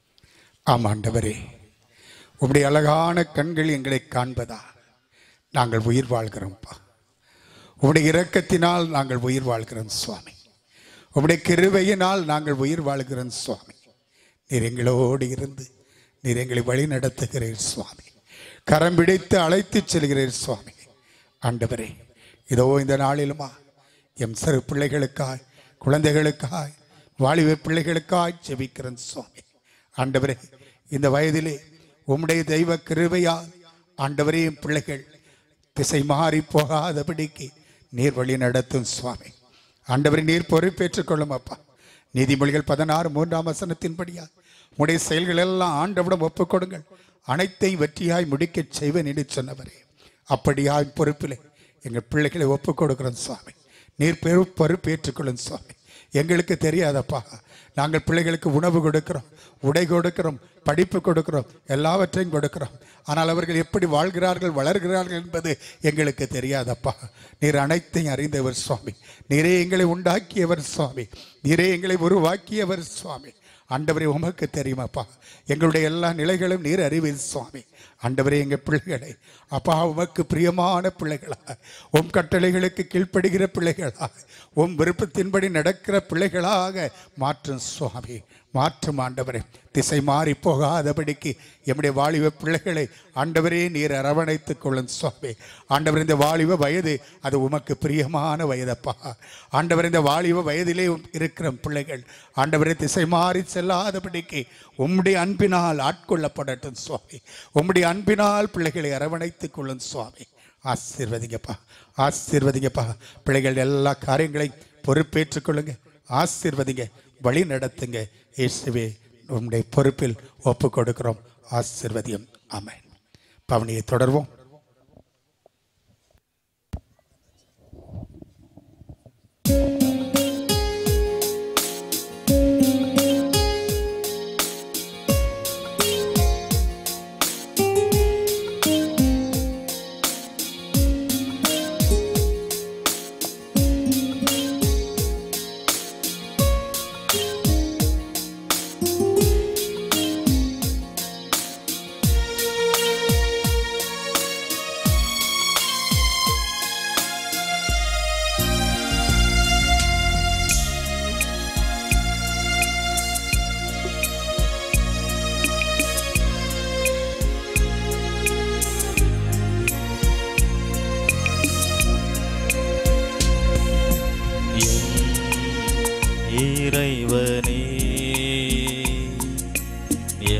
ஆம் ஆண்டவரே உம்முடைய அழகான கண்கள் எங்களை காண்பதா நாங்கள் உயிர் வாழ்கிறோம்ப்பா உம்முடைய இரக்கத்தினால் நாங்கள் உயிர் வாழ்கிறோம் சுவாமி உம்முடைய கிருபையினால் நாங்கள் உயிர் வாழ்கிறோம் சுவாமி நீர் எங்களோடு இருந்து நீர் எங்களை வழி நடத்துகிறீர் சுவாமி கரம் பிடித்து அழைத்துச் செல்கிறீர் சுவாமி ஆண்டவரே இதோ இந்த நாளிலுமா எம் சிறு பிள்ளைகளுக்காய் குழந்தைகளுக்காய் வாலிப பிள்ளைகளுக்காய் ஜெபிக்கிறேன் சுவாமி ஆண்டவரே இந்த வயதிலே உம்முடைய தெய்வ கிருபையால் ஆண்டவரே என் பிள்ளைகள் திசை மாறி போகாதபடிக்கு நீர் வழி நடத்தும் சுவாமி ஆண்டவரை நீர் பொறுப்பேற்றுக் கொள்ளும் அப்பா நீதிமொழிகள் பதினாறு மூன்றாம் வசனத்தின்படியா உடைய செயல்கள் எல்லாம் ஆண்டவிடம் ஒப்புக் கொடுங்கள் அனைத்தையும் வெற்றியாய் முடிக்கச் செய்வேன் என்று சொன்னவரே அப்படியாய் பொறுப்பிலே எங்கள் பிள்ளைகளை ஒப்புக் கொடுக்கிறோம் சுவாமி நீர் பெரு பொறுப்பேற்றுக்கொள்ளும் சுவாமி எங்களுக்கு தெரியாதப்பா நாங்கள் பிள்ளைகளுக்கு உணவு கொடுக்கிறோம் உடை கொடுக்கிறோம் படிப்பு கொடுக்கிறோம் எல்லாவற்றையும் கொடுக்கிறோம் ஆனால் அவர்கள் எப்படி வாழ்கிறார்கள் வளர்கிறார்கள் என்பது எங்களுக்கு தெரியாதப்பா நீர் அனைத்தையும் அறிந்தவர் சுவாமி நீரே எங்களை உண்டாக்கியவர் சுவாமி நீரே எங்களை உருவாக்கியவர் சுவாமி ஆண்டவரே உமக்கு தெரியுமாப்பா எங்களுடைய எல்லா நிலைகளும் நீர் அறிவீர் சுவாமி ஆண்டவரே எங்கள் பிள்ளைகளை அப்பா உமக்கு பிரியமான பிள்ளைகளா உம் கட்டளைகளுக்கு கீழ்ப்படுகிற பிள்ளைகளா உம் விருப்பத்தின்படி நடக்கிற பிள்ளைகளாக மாற்றும் சுவாமி மாற்றும் ஆண்டவரே திசை மாறி போகாதபடிக்கு எம்முடைய வாலிப பிள்ளைகளை ஆண்டவரே நீர் அரவணைத்துக் கொள்ளும் சுவாமி ஆண்டவர் இந்த வாலிப வயது அது உமக்கு பிரியமான வயதப்பா ஆண்டவர் இந்த வாலிப வயதிலே இருக்கிற பிள்ளைகள் ஆண்டவரே திசை மாறி செல்லாதபடிக்கு உம்முடைய அன்பினால் ஆட்கொள்ளப்படட்டும் சுவாமி உம்முடைய அன்பினால் பிள்ளைகளை அரவணைத்துக் கொள்ளும் சுவாமி ஆசீர்வதிங்கப்பா ஆசீர்வதிங்கப்பா பிள்ளைகள் எல்லா காரியங்களையும் பொறுப்பேற்றுக் கொள்ளுங்க ஆசீர்வதிங்க வழி நடத்துங்க இயேசுவே உம்முடைய பொறுப்பில் ஒப்பு கொடுக்கிறோம் ஆசீர்வதியம் ஆமென் பவனியை தொடர்வோம்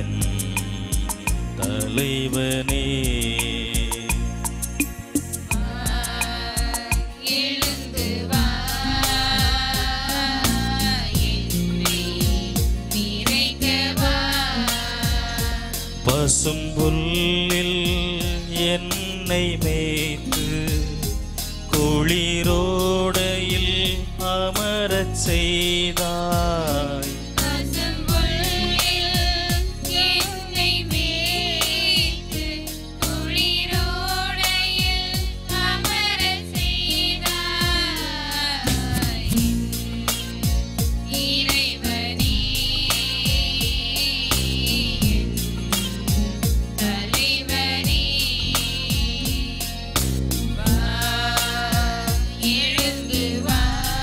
தலைவனே எழுந்து வா என்னை நிறைக்க வா பசும்புல்லில் என்னை மேய்த்து குளிரோடையில் அமரச் செய்தாய் பசும்புல்லில் என்னை மேய்த்து குளிரோடையில் அமரச் செய்தாய் இறைவனே தலைவனே வா எழுந்து வா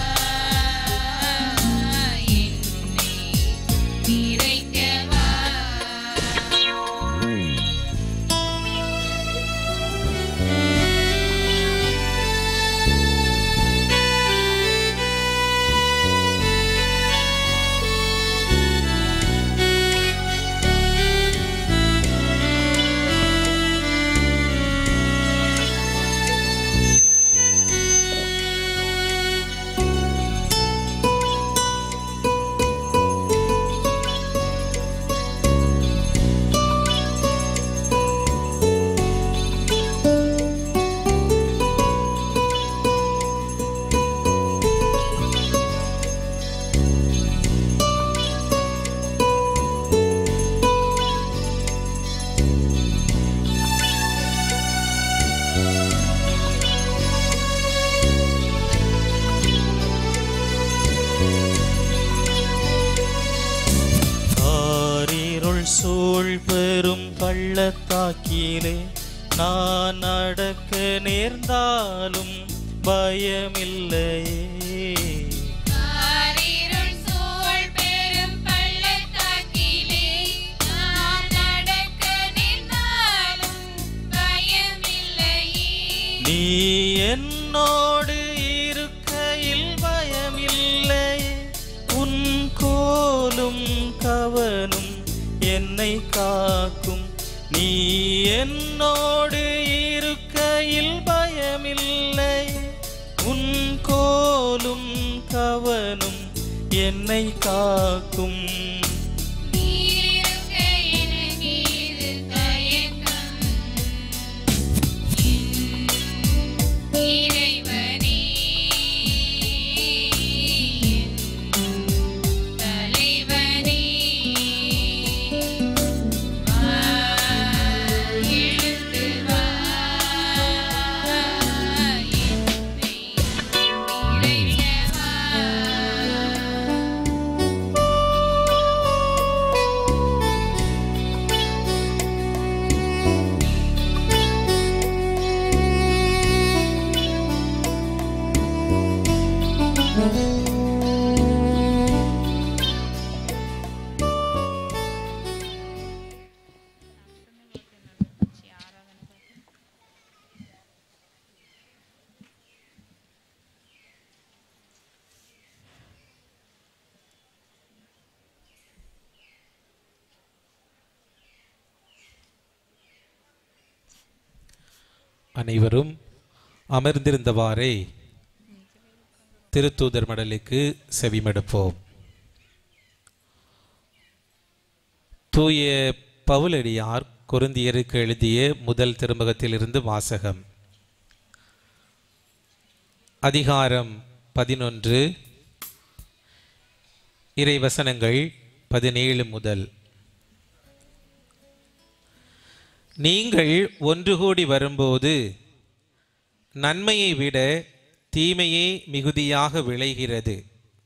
என்னை நிறைக்க வா காரிருள் சூழ் பெரும் பள்ளத்தாக்கிலே நான் நடக்க நேர்ந்தாலும் பயமில்லையே காரிருள் சூழ் பெரும் பள்ளத்தாக்கிலே நான் நடக்க நின்றாலும் பயமில்லையே நீ என்னோடு இருக்கையில் பயமில்லை உன் கோலும் கவனும் என்னை காக்கும் நீ என்னோடு இருக்கையில் பயமில்லை உன் கோலும் கவனும் என்னை காக்கும் நீருக்க எனக்கேது தயக்கம் இறைவனே தலைவனே வா எழுந்து வா என்னை நிறைக்க வா அனைவரும் அமர்ந்திருந்தவாறே திருத்தூதர் மடலுக்கு செவிமடுப்போம் தூய பவுலடியார் கொருந்தியருக்கு எழுதிய முதல் திருமுகத்திலிருந்து வாசகம் அதிகாரம் பதினொன்று இறைவசனங்கள் பதினேழு முதல் நீங்கள் ஒன்று கூடி வரும்போது நன்மையை விட தீமையே மிகுதியாக விளைகிறது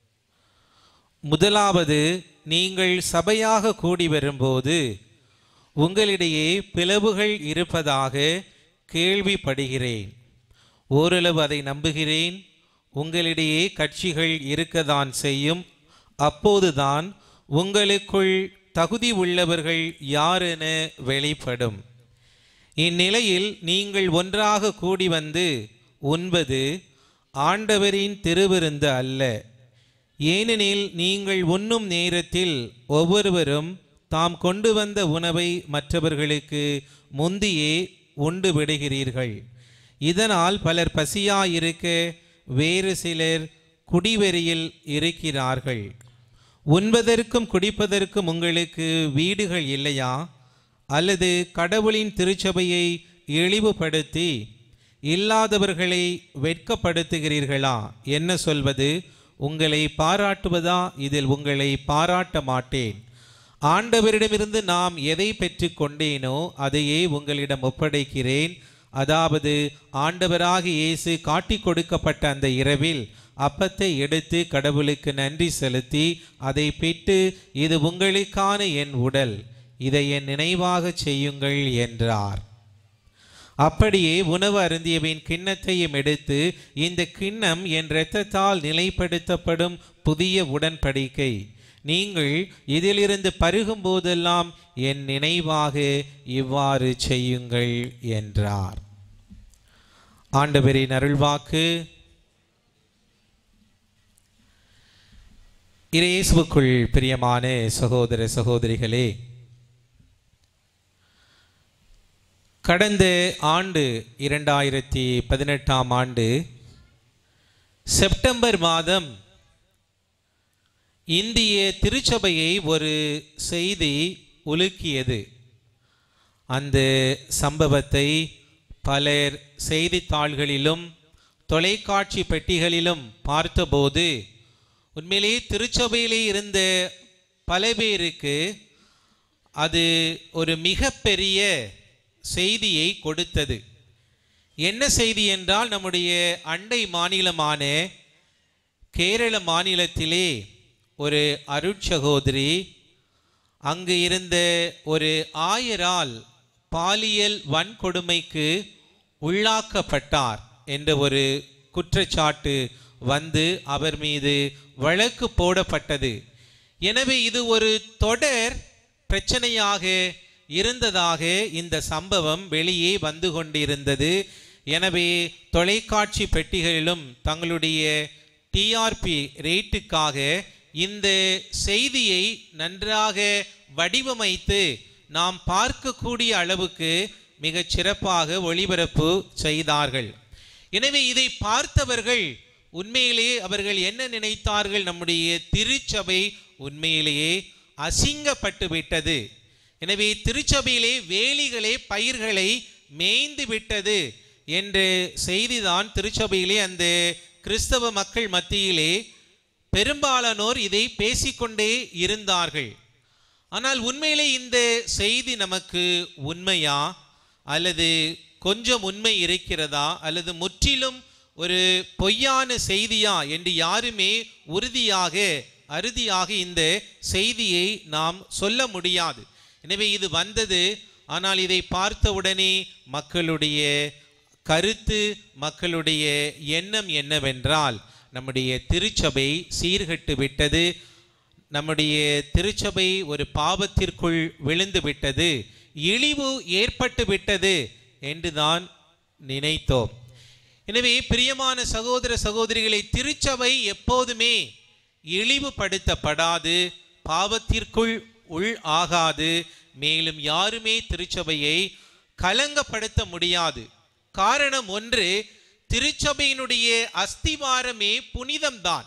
முதலாவது நீங்கள் சபையாக கூடி வரும்போது உங்களிடையே பிளவுகள் இருப்பதாக கேள்விப்படுகிறேன் ஓரளவு அதை நம்புகிறேன் உங்களிடையே கட்சிகள் இருக்கத்தான் செய்யும் அப்போதுதான் உங்களுக்குள் தகுதி உள்ளவர்கள் யாரென வெளிப்படும் இந்நிலையில் நீங்கள் ஒன்றாக கூடி வந்து உண்பது ஆண்டவரின் திருவிருந்து அல்ல ஏனெனில் நீங்கள் உண்ணும் நேரத்தில் ஒவ்வொருவரும் தாம் கொண்டு வந்த உணவை மற்றவர்களுக்கு முந்தியே உண்டு விடுகிறீர்கள் இதனால் பலர் பசியாயிருக்க வேறு சிலர் குடிவெறியில் இருக்கிறார்கள் உண்பதற்கும் குடிப்பதற்கும் உங்களுக்கு வீடுகள் இல்லையா அல்லது கடவுளின் திருச்சபையை இழிவுபடுத்தி இல்லாதவர்களை வெட்கப்படுத்துகிறீர்களா என்ன சொல்வது உங்களை பாராட்டுவதா இதில் உங்களை பாராட்ட மாட்டேன் ஆண்டவரிடமிருந்து நாம் எதை பெற்றுக் கொண்டேனோ அதையே உங்களிடம் ஒப்படைக்கிறேன் அதாவது ஆண்டவராக இயேசு காட்டிக் கொடுக்கப்பட்ட அந்த இரவில் அப்பத்தை எடுத்து கடவுளுக்கு நன்றி செலுத்தி அதை பெற்று இது உங்களுக்கான என் உடல் இதை என் நினைவாக செய்யுங்கள் என்றார் அப்படியே உணவு அருந்தியவின் கிண்ணத்தையும் எடுத்து இந்த கிண்ணம் என் இரத்தத்தால் நிலைப்படுத்தப்படும் புதிய உடன்படிக்கை நீங்கள் இதிலிருந்து பருகும் போதெல்லாம் என் நினைவாக இவ்வாறு செய்யுங்கள் என்றார் ஆண்டவரின் அருள்வாக்கு இயேசுவுக்குள் பிரியமான சகோதர சகோதரிகளே கடந்த ஆண்டு இரண்டாயிரத்தி பதினெட்டாம் ஆண்டு செப்டம்பர் மாதம் இந்திய திருச்சபையை ஒரு செய்தி உலுக்கியது அந்த சம்பவத்தை பலர் செய்தித்தாள்களிலும் தொலைக்காட்சி பெட்டிகளிலும் பார்த்தபோது உண்மையிலே திருச்சபையிலே இருந்த பல பேருக்கு அது ஒரு மிகப்பெரிய செய்தியை கொடுத்தது என்ன செய்தி என்றால் நம்முடைய அண்டை மாநிலமான கேரள மாநிலத்திலே ஒரு அருட்சகோதரி அங்கு இருந்த ஒரு ஆயரால் பாலியல் வன்கொடுமைக்கு உள்ளாக்கப்பட்டார் என்ற ஒரு குற்றச்சாட்டு வந்து அவர் மீது வழக்கு போடப்பட்டது எனவே இது ஒரு தொடர் பிரச்சனையாக இருந்ததாக இந்த சம்பவம் வெளியே வந்து கொண்டிருந்தது எனவே தொலைக்காட்சி பெட்டிகளிலும் தங்களுடைய டிஆர்பி ரேட்டுக்காக இந்த செய்தியை நன்றாக வடிவமைத்து நாம் பார்க்கக்கூடிய அளவுக்கு மிகச் சிறப்பாக ஒளிபரப்பு செய்தார்கள் எனவே இதை பார்த்தவர்கள் உண்மையிலேயே அவர்கள் என்ன நினைத்தார்கள் நம்முடைய திருச்சபை உண்மையிலேயே அசிங்கப்பட்டு விட்டது எனவே திருச்சபையிலே வேலிகளே பயிர்களை மேய்ந்து விட்டது என்ற செய்திதான் திருச்சபையிலே அந்த கிறிஸ்தவ மக்கள் மத்தியிலே பெரும்பாலானோர் இதை பேசிக்கொண்டே இருந்தார்கள் ஆனால் உண்மையிலே இந்த செய்தி நமக்கு உண்மையா அல்லது கொஞ்சம் உண்மை இருக்கிறதா அல்லது முற்றிலும் ஒரு பொய்யான செய்தியா என்று யாருமே உறுதியாக அறுதியாக இந்த செய்தியை நாம் சொல்ல முடியாது எனவே இது வந்தது ஆனால் இதை பார்த்தவுடனே மக்களுடைய கருத்து மக்களுடைய எண்ணம் என்னவென்றால் நம்முடைய திருச்சபை சீர்கட்டு விட்டது நம்முடைய திருச்சபை ஒரு பாவத்திற்குள் விழுந்து விட்டது இழிவு ஏற்பட்டு விட்டது என்றுதான் நினைத்தோம் எனவே பிரியமான சகோதர சகோதரிகளை திருச்சபை எப்போதுமே இழிவுபடுத்தப்படாது பாவத்திற்குள் உள் ஆகாது மேலும் யாருமே திருச்சபையை கலங்கப்படுத்த முடியாது காரணம் ஒன்று திருச்சபையினுடைய அஸ்திவாரமே புனிதம்தான்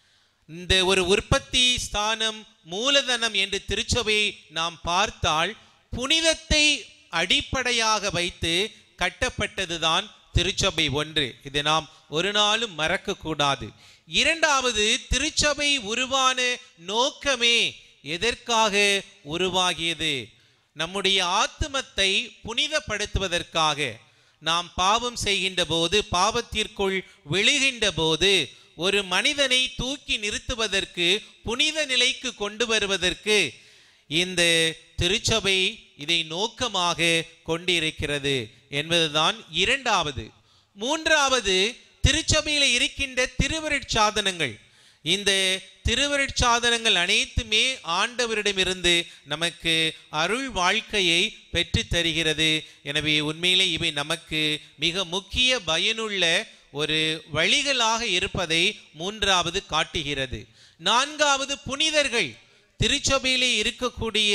இந்த ஒரு உற்பத்தி ஸ்தானம் மூலதனம் என்று திருச்சபையை நாம் பார்த்தால் புனிதத்தை அடிப்படையாக வைத்து கட்டப்பட்டதுதான் திருச்சபை ஒன்று இதை நாம் ஒரு நாளும் மறக்க கூடாது இரண்டாவது திருச்சபை உருவான நோக்கமே எதற்காக உருவாகியது நம்முடைய ஆத்துமத்தை புனிதப்படுத்துவதற்காக நாம் பாவம் செய்கின்ற போது பாவத்திற்குள் விழுகின்ற போது ஒரு மனிதனை தூக்கி நிறுத்துவதற்கு புனித நிலைக்கு கொண்டு வருவதற்கு இந்த திருச்சபை இதை நோக்கமாக கொண்டிருக்கிறது என்பதுதான் இரண்டாவது மூன்றாவது திருச்சபையில் இருக்கின்ற திருவருட்சாதனங்கள் இந்த திருவருட்சாதனங்கள் அனைத்துமே ஆண்டவரிடமிருந்து நமக்கு அருள் வாழ்க்கையை பெற்று தருகிறது எனவே உண்மையிலே இவை நமக்கு மிக முக்கிய பயனுள்ள ஒரு வழிகளாக இருப்பதை மூன்றாவது காட்டுகிறது நான்காவது புனிதர்கள் திருச்சபையிலே இருக்கக்கூடிய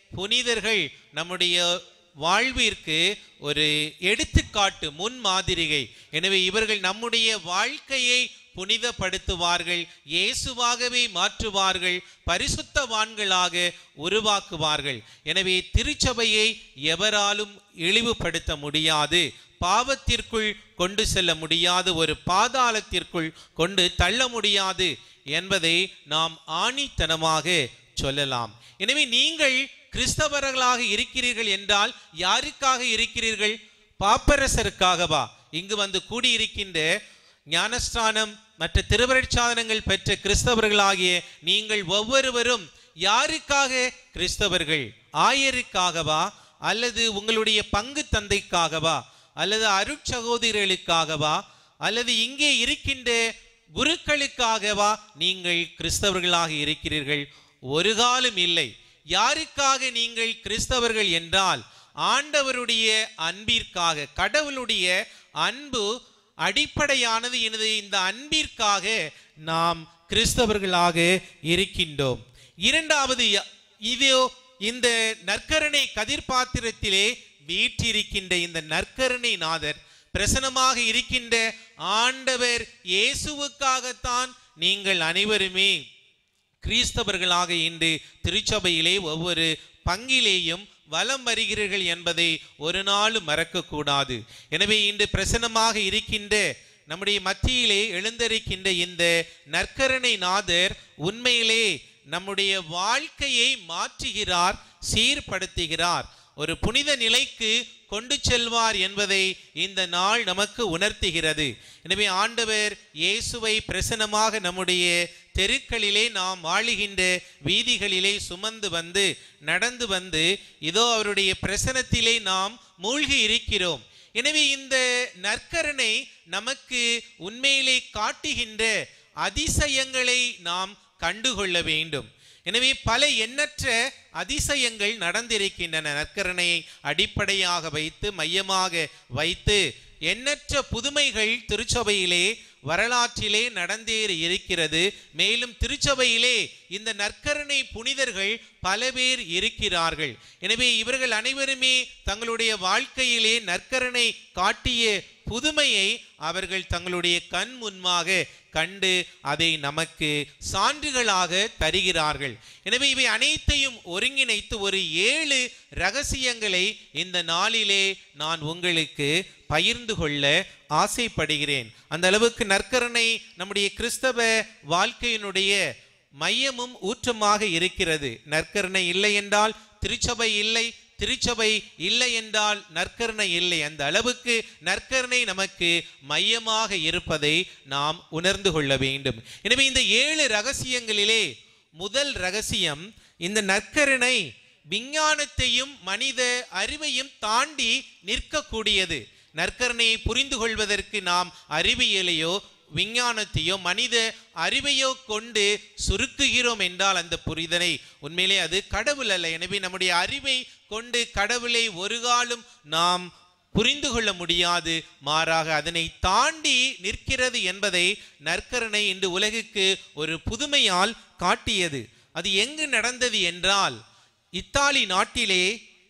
புனிதர்கள் நம்முடைய வாழ்விற்கு ஒரு எடுத்துக்காட்டு முன் மாதிரிகை எனவே இவர்கள் நம்முடைய வாழ்க்கையை புனிதப்படுத்துவார்கள் இயேசுவாகவே மாற்றுவார்கள் பரிசுத்தவான்களாக உருவாக்குவார்கள் எனவே திருச்சபையை எவராலும் இழிவுபடுத்த முடியாது பாவத்திற்குள் கொண்டு செல்ல முடியாது ஒரு பாதாளத்திற்குள் கொண்டு தள்ள முடியாது என்பதை நாம் ஆணித்தனமாக சொல்லலாம் எனவே நீங்கள் கிறிஸ்தவர்களாக இருக்கிறீர்கள் என்றால் யாருக்காக இருக்கிறீர்கள் பாப்பரசருக்காகவா இங்கு வந்து கூடியிருக்கின்ற ஞானஸ்தானம் மற்ற திருவருட்சாதனங்கள் பெற்ற கிறிஸ்தவர்களாகிய நீங்கள் ஒவ்வொருவரும் யாருக்காக கிறிஸ்தவர்கள் ஆயருக்காகவா அல்லது உங்களுடைய பங்கு தந்தைக்காகவா அல்லது அருட்சகோதரர்களுக்காகவா அல்லது இங்கே இருக்கின்ற குருக்களுக்காகவா நீங்கள் கிறிஸ்தவர்களாக இருக்கிறீர்கள் ஒரு காலம் இல்லை யாருக்காக நீங்கள் கிறிஸ்தவர்கள் என்றால் ஆண்டவருடைய அன்பிற்காக கடவுளுடைய அன்பு அடிப்படையானது எனது இந்த அன்பிற்காக நாம் கிறிஸ்தவர்களாக இருக்கின்றோம் இரண்டாவது ய- இதோ இந்த நற்கரணை கதிர்பாத்திரத்திலே வீற்றிருக்கின்ற இந்த நற்கரணை நாதர் பிரசனமாக இருக்கின்ற ஆண்டவர் இயேசுவுக்காகத்தான் நீங்கள் அனைவருமே கிறிஸ்தவர்களாக இன்று திருச்சபையிலே ஒவ்வொரு பங்கிலேயும் வலம் வருகிறீர்கள் என்பதை ஒரு நாளும் மறக்கக்கூடாது எனவே இன்று பிரசன்னமாக இருக்கின்ற நம்முடைய மத்தியிலே எழுந்தரிக்கின்ற இந்த நற்கரணை நாதர் உண்மையிலே நம்முடைய வாழ்க்கையை மாற்றுகிறார் சீர்படுத்துகிறார் ஒரு புனித நிலைக்கு கொண்டு செல்வார் என்பதை இந்த நாள் நமக்கு உணர்த்துகிறது எனவே ஆண்டவர் இயேசுவை பிரசனமாக நம்முடைய தெருக்களிலே நாம் வாழுகின்ற வீதிகளிலே சுமந்து வந்து நடந்து வந்து இதோ அவருடைய பிரசனத்திலே நாம் மூழ்கி இருக்கிறோம் எனவே இந்த நற்கரணை நமக்கு உண்மையிலே காட்டுகின்ற அதிசயங்களை நாம் கண்டுகொள்ள வேண்டும் எனவே பல எண்ணற்ற அதிசயங்கள் நடந்திருக்கின்றன நற்கரணையை அடிப்படையாக வைத்து மையமாக வைத்து எண்ணற்ற புதுமைகள் திருச்சபையிலே வரலாற்றிலே நடந்தேறி இருக்கிறது மேலும் திருச்சபையிலே இந்த நற்கரணை புனிதர்கள் பல பேர் இருக்கிறார்கள் எனவே இவர்கள் அனைவருமே தங்களுடைய வாழ்க்கையிலே நற்கரணை காட்டிய புதுமையை அவர்கள் தங்களுடைய கண் முன்பாக கண்டு அதை நமக்கு சான்றுகளாக தருகிறார்கள் எனவே இவை அனைத்தையும் ஒருங்கிணைத்து ஒரு ஏழு ரகசியங்களை இந்த நாளிலே நான் உங்களுக்கு பகிர்ந்து கொள்ள ஆசைப்படுகிறேன் அந்த அளவுக்கு நற்கரணை நம்முடைய கிறிஸ்தவ வாழ்க்கையினுடைய மையமும் ஊற்றமாக இருக்கிறது நற்கருணை இல்லை என்றால் திருச்சபை இல்லை திருச்சபை இல்லை என்றால் நற்கருணை இல்லை அந்த அளவுக்கு நற்கருணை நமக்கு மையமாக இருப்பதை நாம் உணர்ந்து கொள்ள வேண்டும் எனவே இந்த ஏழு ரகசியங்களிலே முதல் ரகசியம் இந்த நற்கருணை விஞ்ஞானத்தையும் மனித அறிவையும் தாண்டி நிற்கக்கூடியது நற்கருணையை புரிந்து கொள்வதற்கு நாம் அறிவியலையோ விஞ்ஞானத்தையோ மனித அறிவையோ கொண்டு சுருக்குகிறோம் என்றால் அந்த புரிதலை உண்மையிலே அது கடவுள் அல்ல எனவே நம்முடைய அறிவை கொண்டு கடவுளை ஒரு காலம் நாம் புரிந்து கொள்ள முடியாது மாறாக அதனை தாண்டி நிற்கிறது என்பதை நற்கருணை இன்று உலகுக்கு ஒரு புதுமையால் காட்டியது அது எங்கு நடந்தது என்றால் இத்தாலி நாட்டிலே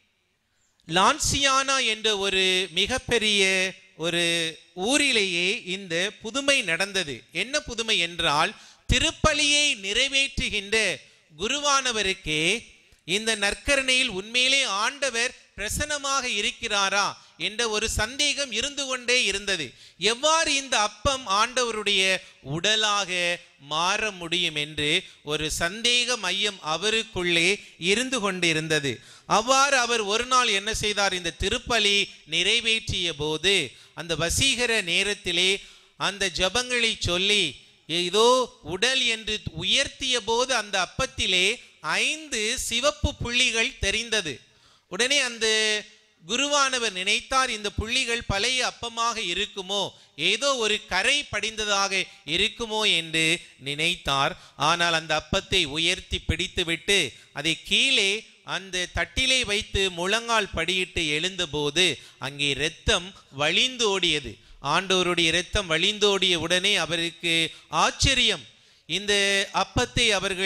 லான்சியானா என்ற ஒரு மிகப்பெரிய ஒரு ஊரிலேயே இந்த புதுமை நடந்தது என்ன புதுமை என்றால் திருப்பலியை நிறைவேற்றுகின்ற குருவானவருக்கே இந்த நற்கரணையில் உண்மையிலே ஆண்டவர் பிரசன்னமாக இருக்கிறாரா என்ற ஒரு சந்தேகம் இருந்து கொண்டே இருந்தது எவ்வாறு இந்த அப்பம் ஆண்டவருடைய உடலாக மாற முடியும் என்று ஒரு சந்தேக மையம் அவருக்குள்ளே இருந்து கொண்டிருந்தது அவ்வாறு அவர் ஒரு நாள் என்ன செய்தார் இந்த திருப்பலி நிறைவேற்றிய போது அந்த வசீகர நேரத்திலே அந்த ஜபங்களை சொல்லி இதோ உடல் என்று உயர்த்திய போது அந்த அப்பத்திலே ஐந்து சிவப்பு புள்ளிகள் தெரிந்தது உடனே அந்த குருவானவர் நினைத்தார் இந்த புள்ளிகள் பழைய அப்பமாக இருக்குமோ ஏதோ ஒரு கரை படிந்ததாக இருக்குமோ என்று நினைத்தார் ஆனால் அந்த அப்பத்தை உயர்த்தி பிடித்துவிட்டு அதை கீழே அந்த தட்டிலே வைத்து முழங்கால் படியிட்டு எழுந்தபோது அங்கே இரத்தம் வழிந்தோடியது ஆண்டவருடைய இரத்தம் வழிந்தோடிய உடனே அவருக்கு ஆச்சரியம் இந்த அப்பத்தை அவர்கள்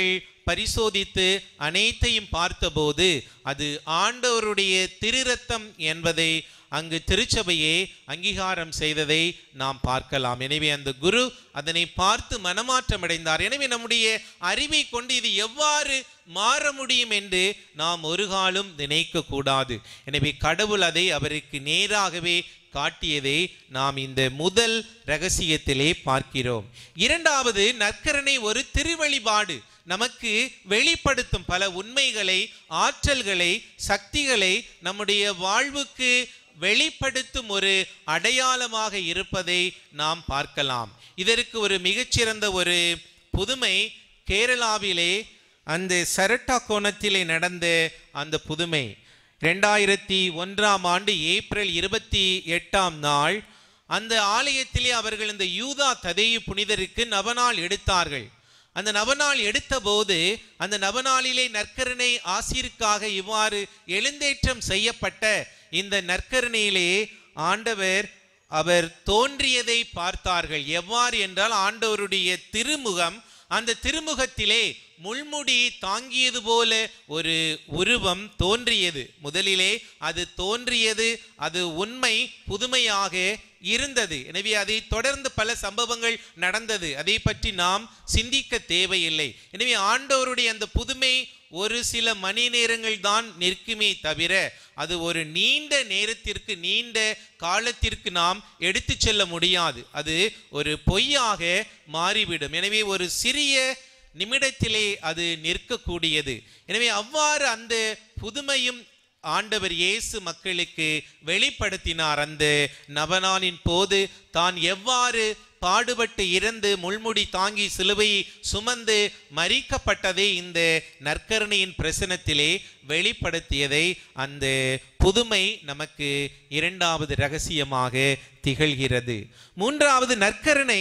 பரிசோதித்து அனைத்தையும் பார்த்தபோது அது ஆண்டவருடைய திருரத்தம் என்பதை அங்கு திருச்சபையே அங்கீகாரம் செய்ததை நாம் பார்க்கலாம் எனவே அந்த குரு அதனை பார்த்து மனமாற்றம் அடைந்தார் எனவே நம்முடைய அறிவை கொண்டு இது எவ்வாறு மாற முடியும் என்று நாம் ஒரு காலம் நினைக்க கூடாது எனவே கடவுள் அதை அவருக்கு நேராகவே காட்டியதை நாம் இந்த முதல் ரகசியத்திலே பார்க்கிறோம் இரண்டாவது நற்கரணை ஒரு திருவழிபாடு நமக்கு வெளிப்படுத்தும் பல உண்மைகளை ஆற்றல்களை சக்திகளை நம்முடைய வாழ்வுக்கு வெளிப்படுத்தும் ஒரு அடையாளமாக இருப்பதை நாம் பார்க்கலாம் இதற்கு ஒரு மிகச்சிறந்த ஒரு புதுமை கேரளாவிலே அந்த சரட்டா கோணத்திலே நடந்த அந்த புதுமை ரெண்டாயிரத்தி ஒன்றாம் ஆண்டு ஏப்ரல் இருபத்தி எட்டாம் நாள் அந்த ஆலயத்திலே அவர்கள் இந்த யூதா ததேயு புனிதருக்கு நவநாள் எடுத்தார்கள் அந்த நவநாள் எடுத்தபோது அந்த நவநாளிலே நற்கருணை ஆசிருக்காக இவ்வாறு எழுந்தேற்றம் செய்யப்பட்ட இந்த நற்கருணையிலே ஆண்டவர் அவர் தோன்றியதை பார்த்தார்கள் எவ்வாறு என்றால் ஆண்டவருடைய திருமுகம் அந்த திருமுகத்திலே முள்முடி தாங்கியது போல ஒரு உருவம் தோன்றியது முதலிலே அது தோன்றியது அது உண்மை புதுமையாக இருந்தது எனவே அதை தொடர்ந்து பல சம்பவங்கள் நடந்தது அதை பற்றி நாம் சிந்திக்க தேவையில்லை எனவே ஆண்டவருடைய அந்த புதுமை ஒரு சில மணி நேரங்கள் தான் நிற்குமே தவிர அது ஒரு நீண்ட நேரத்திற்கு நீண்ட காலத்திற்கு நாம் எடுத்து செல்ல முடியாது அது ஒரு பொய்யாக மாறிவிடும் எனவே ஒரு சிறிய நிமிடத்திலே அது நிற்கக்கூடியது எனவே அவ்வாறு அந்த புதுமையும் ஆண்டவர் இயேசு மக்களுக்கு வெளிப்படுத்தினார் அந்த நவநாளின் போது தான் எவ்வாறு பாடுபட்டு இறந்து முள்முடி தாங்கி சிலுவையை சுமந்து மறிக்கப்பட்டதை இந்த நற்கருணையின் பிரசனத்திலே வெளிப்படுத்தியதை அந்த புதுமை நமக்கு இரண்டாவது ரகசியமாக திகழ்கிறது மூன்றாவது நற்கருணை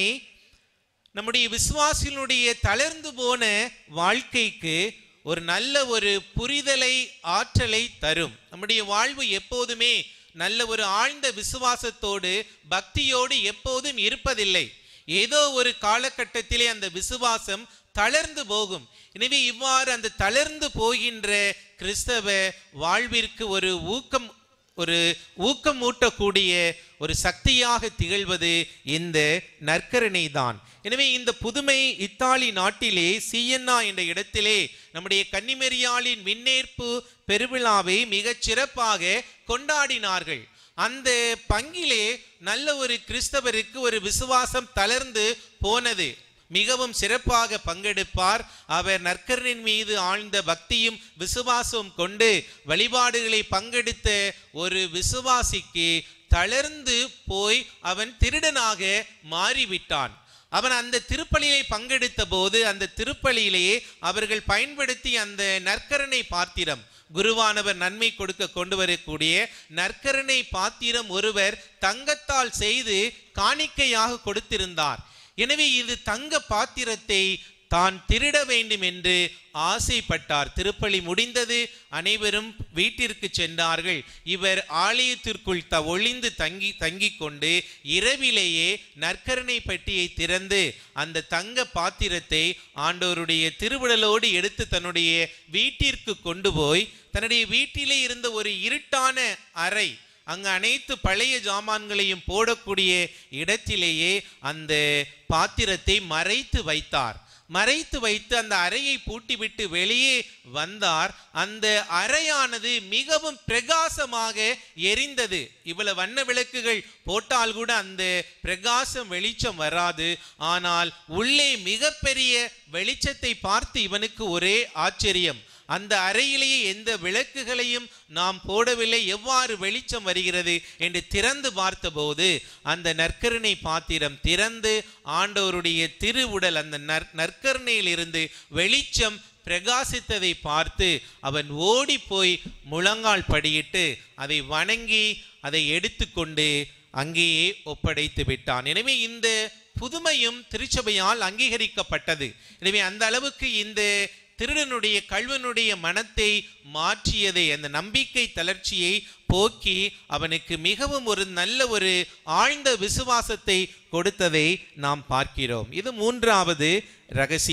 நம்முடைய விசுவாசிகளுடைய தளர்ந்து போன வாழ்க்கைக்கு ஒரு நல்ல ஒரு புரிதலை ஆற்றலை தரும் நம்முடைய வாழ்வு எப்போதுமே நல்ல ஒரு ஆழ்ந்த விசுவாசத்தோடு பக்தியோடு எப்போதும் இருப்பதில்லை ஏதோ ஒரு காலகட்டத்திலே அந்த விசுவாசம் தளர்ந்து போகும் எனவே இவ்வாறு அந்த தளர்ந்து போகின்ற கிறிஸ்தவ வாழ்விற்கு ஒரு ஊக்கம் ஒரு ஊக்கமூட்டக்கூடிய ஒரு சக்தியாக திகழ்வது இந்த நற்கருணை தான் எனவே இந்த புதுமை இத்தாலி நாட்டிலே சியன்னா என்ற இடத்திலே நம்முடைய கன்னிமெரியாளின் விண்ணேற்பு பெருவிழாவை மிகச் சிறப்பாக கொண்டாடினார்கள் அந்த பங்கிலே நல்ல ஒரு கிறிஸ்தவருக்கு ஒரு விசுவாசம் தளர்ந்து போனது மிகவும் சிறப்பாக பங்கெடுப்பார் அவர் நற்கரனின் மீது ஆழ்ந்த பக்தியும் விசுவாசமும் கொண்டு வழிபாடுகளை பங்கெடுத்த ஒரு விசுவாசிக்கு தளர்ந்து போய் அவன் திருடனாக மாறிவிட்டான் அவன் அந்த திருப்பலியை பங்கெடுத்த போது அந்த திருப்பலியிலேயே அவர்கள் பயன்படுத்தி அந்த நற்கரணை பாத்திரம் குருவானவர் நன்மை கொடுக்க கொண்டு வரக்கூடிய நற்கரணை பாத்திரம் ஒருவர் தங்கத்தால் செய்து காணிக்கையாக கொடுத்திருந்தார் எனவே இது தங்க பாத்திரத்தை தான் திருட வேண்டும் என்று ஆசைப்பட்டார் திருப்பலி முடிந்தது அனைவரும் வீட்டிற்கு சென்றார்கள் இவர் ஆலயத்திற்குள் த ஒளிந்து தங்கி தங்கி கொண்டு இரவிலேயே நற்கரணை பெட்டியை திறந்து அந்த தங்க பாத்திரத்தை ஆண்டவருடைய திருவிடலோடு எடுத்து தன்னுடைய வீட்டிற்கு கொண்டு போய் தன்னுடைய வீட்டிலே இருந்த ஒரு இருட்டான அறை அங்கு அனைத்து பழைய ஜாமான்களையும் போடக்கூடிய இடத்திலேயே அந்த பாத்திரத்தை மறைத்து வைத்தார் மறைத்து வைத்து அந்த அறையை பூட்டிவிட்டு வெளியே வந்தார் அந்த அறையானது மிகவும் பிரகாசமாக எரிந்தது இவ்வளவு வண்ண விளக்குகள் போட்டால் கூட அந்த பிரகாசம் வெளிச்சம் வராது ஆனால் உள்ளே மிகப்பெரிய வெளிச்சத்தை பார்த்து இவனுக்கு ஒரே ஆச்சரியம் அந்த அறையிலேயே எந்த விளக்குகளையும் நாம் போடவில்லை எவ்வாறு வெளிச்சம் வருகிறது என்று திறந்து பார்த்தபோது அந்த நற்கருணை பாத்திரம் திறந்து ஆண்டவருடைய திருவுடல் அந்த நற் நற்கருணையிலிருந்து வெளிச்சம் பிரகாசித்ததை பார்த்து அவன் ஓடி போய் முழங்கால் படியிட்டு அதை வணங்கி அதை எடுத்துக்கொண்டு அங்கேயே ஒப்படைத்து விட்டான் எனவே இந்த புதுமையும் திருச்சபையால் அங்கீகரிக்கப்பட்டது எனவே அந்த அளவுக்கு இந்த திருடனுடைய கல்வனுடைய மனத்தை மாற்றியதை அந்த நம்பிக்கை தளர்ச்சியை போக்கி அவனுக்கு மிகவும் ஒரு நல்ல ஒரு ஆழ்ந்த விசுவாசத்தை கொடுத்ததை நாம் பார்க்கிறோம் இது மூன்றாவது ரகசியம்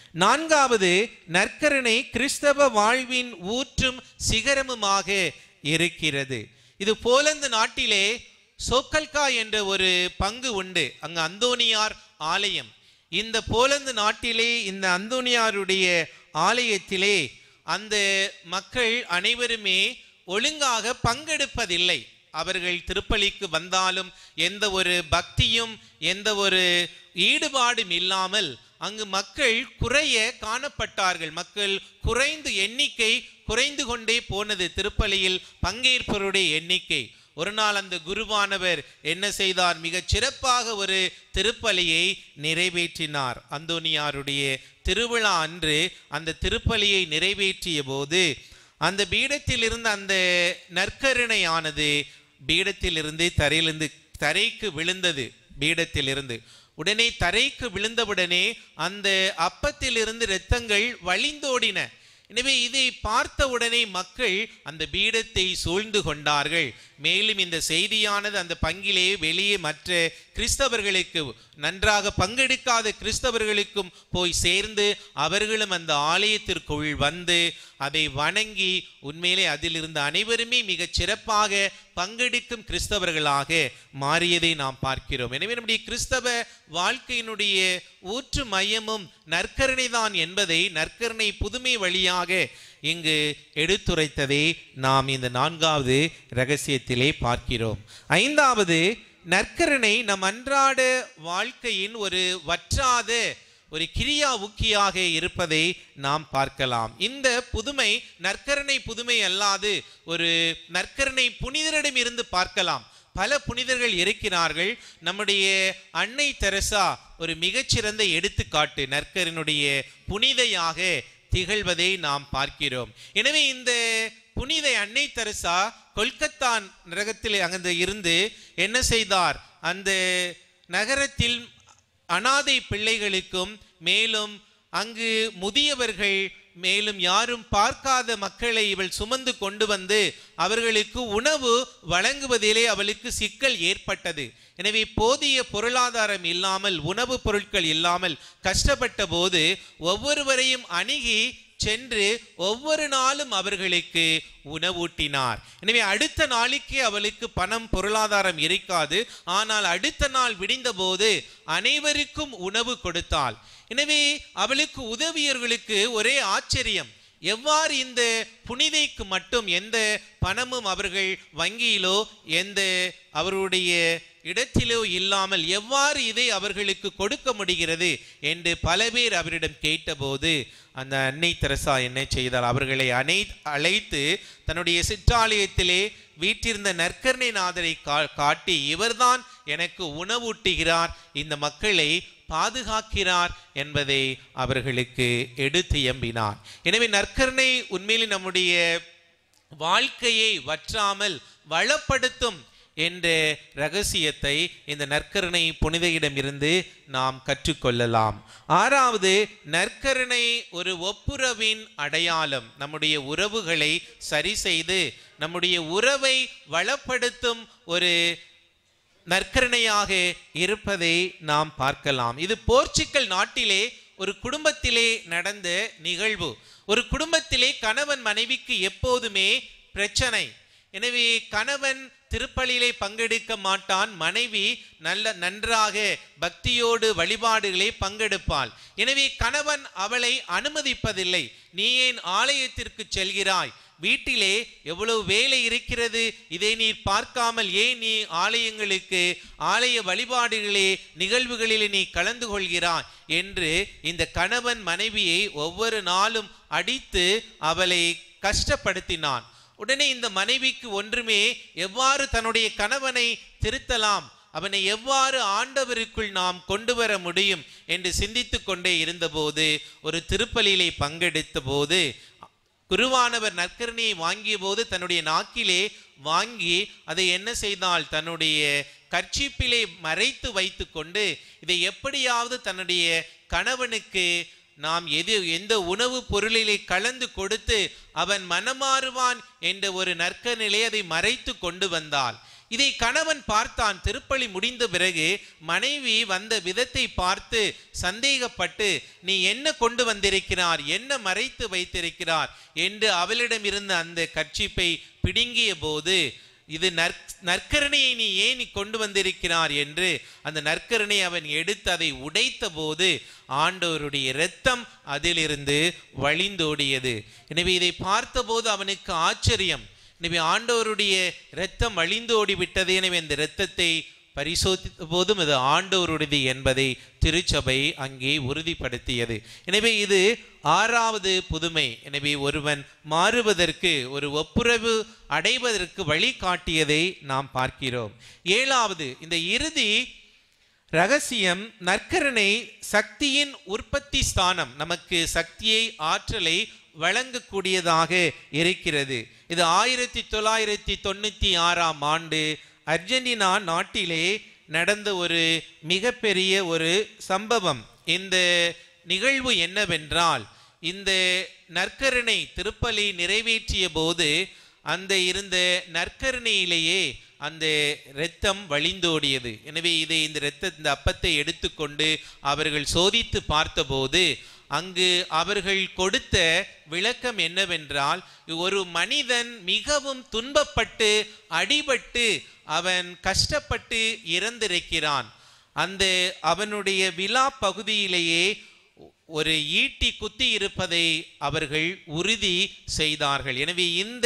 நான்காவது நற்கருணை கிறிஸ்தவ வாழ்வின் ஊற்றும் சிகரமுமாக இருக்கிறது இது போலந்து நாட்டிலே சோக்கல்கா என்ற ஒரு பங்கு உண்டு அங்கு அந்தோனியார் ஆலயம் இந்த போலந்து நாட்டிலே இந்த அந்தோனியாருடைய ஆலயத்திலே அந்த மக்கள் அனைவருமே ஒழுங்காக பங்கெடுப்பதில்லை அவர்கள் திருப்பலிக்கு வந்தாலும் எந்த ஒரு பக்தியும் எந்த ஒரு ஈடுபாடும் இல்லாமல் அங்கு மக்கள் குறைய காணப்பட்டார்கள் மக்கள் குறைந்து எண்ணிக்கை குறைந்து கொண்டே போனது திருப்பலியில் பங்கேற்பவருடைய எண்ணிக்கை ஒரு நாள் அந்த குருவானவர் என்ன செய்தார் மிகச் சிறப்பாக ஒரு திருப்பலியை நிறைவேற்றினார் அந்தோனியாருடைய திருவிழா அன்று அந்த திருப்பலியை நிறைவேற்றிய போது அந்த பீடத்தில் இருந்த அந்த நற்கருணையானது பீடத்திலிருந்து தரையிலிருந்து தரைக்கு விழுந்தது பீடத்திலிருந்து உடனே தரைக்கு விழுந்தவுடனே அந்த அப்பத்திலிருந்து இரத்தங்கள் வழிந்தோடின எனவே இதை பார்த்த உடனே மக்கள் அந்த பீடத்தை சூழ்ந்து கொண்டார்கள் மேலும் இந்த செய்தியானது அந்த பங்கிலே வெளியே மற்ற கிறிஸ்தவர்களுக்கு நன்றாக பங்கெடுக்காத கிறிஸ்தவர்களுக்கும் போய் சேர்ந்து அவர்களும் அந்த ஆலயத்திற்குள் வந்து அதை வணங்கி உண்மையிலே அதில் இருந்த அனைவருமே மிகச் சிறப்பாக பங்கெடுக்கும் கிறிஸ்தவர்களாக மாறியதை நாம் பார்க்கிறோம் எனவே நம்முடைய கிறிஸ்தவ வாழ்க்கையினுடைய ஊற்று மையமும் நற்கருணை தான் என்பதை நற்கருணை புதுமை வழியாக இங்கு எடுத்துரைத்ததை நாம் இந்த நான்காவது ரகசியத்திலே பார்க்கிறோம் ஐந்தாவது நற்கருணை நம் அன்றாட வாழ்க்கையின் ஒரு வற்றாத ஒரு கிரியா உக்கியாக இருப்பதை நாம் பார்க்கலாம் இந்த புதுமை நற்கருணை புதுமை அல்லாது ஒரு நற்கருணை புனிதரிடம் இருந்து பார்க்கலாம் பல புனிதர்கள் இருக்கிறார்கள் நம்முடைய அன்னை தெரசா ஒரு மிகச்சிறந்த எடுத்துக்காட்டு நற்கரனுடைய புனிதையாக திகழ்வதை நாம் பார்க்கிறோம் எனவே இந்த புனித அன்னை தெரசா கொல்கத்தா நரகத்தில் அங்கே இருந்து என்ன செய்தார் அந்த நகரத்தில் அனாதை பிள்ளைகளுக்கும் மேலும் அங்கு முதியவர்கள் மேலும் யாரும் பார்க்காத மக்களை இவள் சுமந்து கொண்டு வந்து அவர்களுக்கு உணவு வழங்குவதிலே அவளுக்கு சிக்கல் ஏற்பட்டது எனவே போதிய பொருளாதாரம் இல்லாமல் உணவுப் பொருட்கள் இல்லாமல் கஷ்டப்பட்ட போது ஒவ்வொருவரையும் அணுகி சென்று ஒவ்வொரு நாளும் அவர்களுக்கு உணவூட்டினார் எனவே அடுத்த நாளைக்கு அவளுக்கு பணம் பொருளாதாரம் இருக்காது ஆனால் அடுத்த நாள் விடிந்தபோது அனைவருக்கும் உணவு கொடுத்தாள் எனவே அவளுக்கு உதவியவர்களுக்கு ஒரே ஆச்சரியம் எவ்வாறு இந்த புனிதைக்கு மட்டும் எந்த பணமும் அவர்கள் வங்கியிலோ எந்த அவருடைய இடத்திலோ இல்லாமல் எவ்வாறு இதை அவர்களுக்கு கொடுக்க முடிகிறது என்று பல பேர் அவரிடம் கேட்டபோது அந்த அன்னை தெரசா என்ன செய்தார் அவர்களை அனை அழைத்து தன்னுடைய சிற்றாலயத்திலே வீற்றிருந்த நற்கருணை நாதரை கா காட்டி இவர்தான் எனக்கு உணவூட்டுகிறார் இந்த மக்களை பாதுகாக்கிறார் என்பதை அவர்களுக்கு எடுத்து எம்பினார் எனவே நற்கருணை உண்மையில் நம்முடைய வாழ்க்கையை வற்றாமல் வளப்படுத்தும் என்ற ரகசியத்தை இந்த நற்கருணை புனிதையிடமிருந்து நாம் கற்றுக்கொள்ளலாம் ஆறாவது நற்கருணை ஒரு ஒப்புரவின் அடையாளம் நம்முடைய உறவுகளை சரி செய்து நம்முடைய உறவை வளப்படுத்தும் ஒரு நற்கருணையாக இருப்பதை நாம் பார்க்கலாம் இது போர்ச்சுக்கல் நாட்டிலே ஒரு குடும்பத்திலே நடந்த நிகழ்வு ஒரு குடும்பத்திலே கணவன் மனைவிக்கு எப்போதுமே பிரச்சனை எனவே கணவன் திருப்பலியிலே பங்கெடுக்க மாட்டான் மனைவி நல்ல நன்றாக பக்தியோடு வழிபாடுகளை பங்கெடுப்பாள் எனவே கணவன் அவளை அனுமதிப்பதில்லை நீ ஏன் ஆலயத்திற்கு செல்கிறாய் வீட்டிலே எவ்வளவு வேலை இருக்கிறது இதை நீர் பார்க்காமல் ஏன் நீ ஆலயங்களுக்கு ஆலய வழிபாடுகளே நிகழ்வுகளில் நீ கலந்து கொள்கிறாய் என்று இந்த கணவன் மனைவியை ஒவ்வொரு நாளும் அடித்து அவளை கஷ்டப்படுத்தினான் உடனே இந்த மனைவிக்கு ஒன்றுமே எவ்வாறு தன்னுடைய கணவனை திருத்தலாம் அவனை எவ்வாறு ஆண்டவருக்குள் நாம் கொண்டு வர முடியும் என்று சிந்தித்து கொண்டே இருந்தபோது ஒரு திருப்பலியிலே பங்கெடுத்த போது குருவானவர் நற்கரணியை வாங்கிய போது தன்னுடைய நாக்கிலே வாங்கி அதை என்ன செய்தால் தன்னுடைய கர்ச்சிப்பிலே மறைத்து வைத்து கொண்டு இதை எப்படியாவது தன்னுடைய கணவனுக்கு நாம் எது எந்த உணவு பொருளிலே கலந்து கொடுத்து அவன் மனமாறுவான் என்ற ஒரு நற்கநிலை அதை மறைத்து கொண்டு வந்தாள் இதை கணவன் பார்த்தான் திருப்பலி முடிந்த பிறகு மனைவி வந்த விதத்தை பார்த்து சந்தேகப்பட்டு நீ என்ன கொண்டு வந்திருக்கிறார் என்ன மறைத்து வைத்திருக்கிறார் என்று அவளிடம் இருந்த அந்த கர்ச்சிப்பை பிடுங்கிய போது இது நற் நற்கரணையை நீ ஏன் நீ கொண்டு வந்திருக்கிறார் என்று அந்த நற்கரணை அவன் எடுத்து அதை உடைத்த போது ஆண்டவருடைய இரத்தம் அதிலிருந்து வழிந்தோடியது எனவே இதை பார்த்தபோது அவனுக்கு ஆச்சரியம் எனவே ஆண்டவருடைய இரத்தம் வழிந்தோடி விட்டது எனவே இந்த இரத்தத்தை பரிசோதித்த போதும் இது ஆண்டவருடையது என்பதை திருச்சபை அங்கே உறுதிப்படுத்தியது எனவே இது ஆறாவது புதுமை எனவே ஒருவன் மாறுவதற்கு ஒரு ஒப்புரவு அடைவதற்கு வழிகாட்டியதை நாம் பார்க்கிறோம் ஏழாவது இந்த இறுதி ரகசியம் நற்கரணை சக்தியின் உற்பத்தி ஸ்தானம் நமக்கு சக்தியை ஆற்றலை வழங்கக்கூடியதாக இருக்கிறது இது ஆயிரத்தி தொள்ளாயிரத்தி தொண்ணூற்றி ஆறாம் ஆண்டு அர்ஜென்டினா நாட்டிலே நடந்த ஒரு மிகப்பெரிய ஒரு சம்பவம் இந்த நிகழ்வு என்னவென்றால் இந்த நற்கருணை திருப்பலி நிறைவேற்றிய போது அந்த இருந்த நற்கருணையிலேயே அந்த இரத்தம் வழிந்தோடியது எனவே இதை இந்த இரத்த இந்த அப்பத்தை எடுத்துக்கொண்டு அவர்கள் சோதித்து பார்த்தபோது அங்கு அவர்கள் கொடுத்த விளக்கம் என்னவென்றால் ஒரு மனிதன் மிகவும் துன்பப்பட்டு அடிபட்டு அவன் கஷ்டப்பட்டு இறந்திருக்கிறான் அந்த அவனுடைய விழா பகுதியிலேயே ஒரு ஈட்டி குத்தி இருப்பதை அவர்கள் உறுதி செய்தார்கள் எனவே இந்த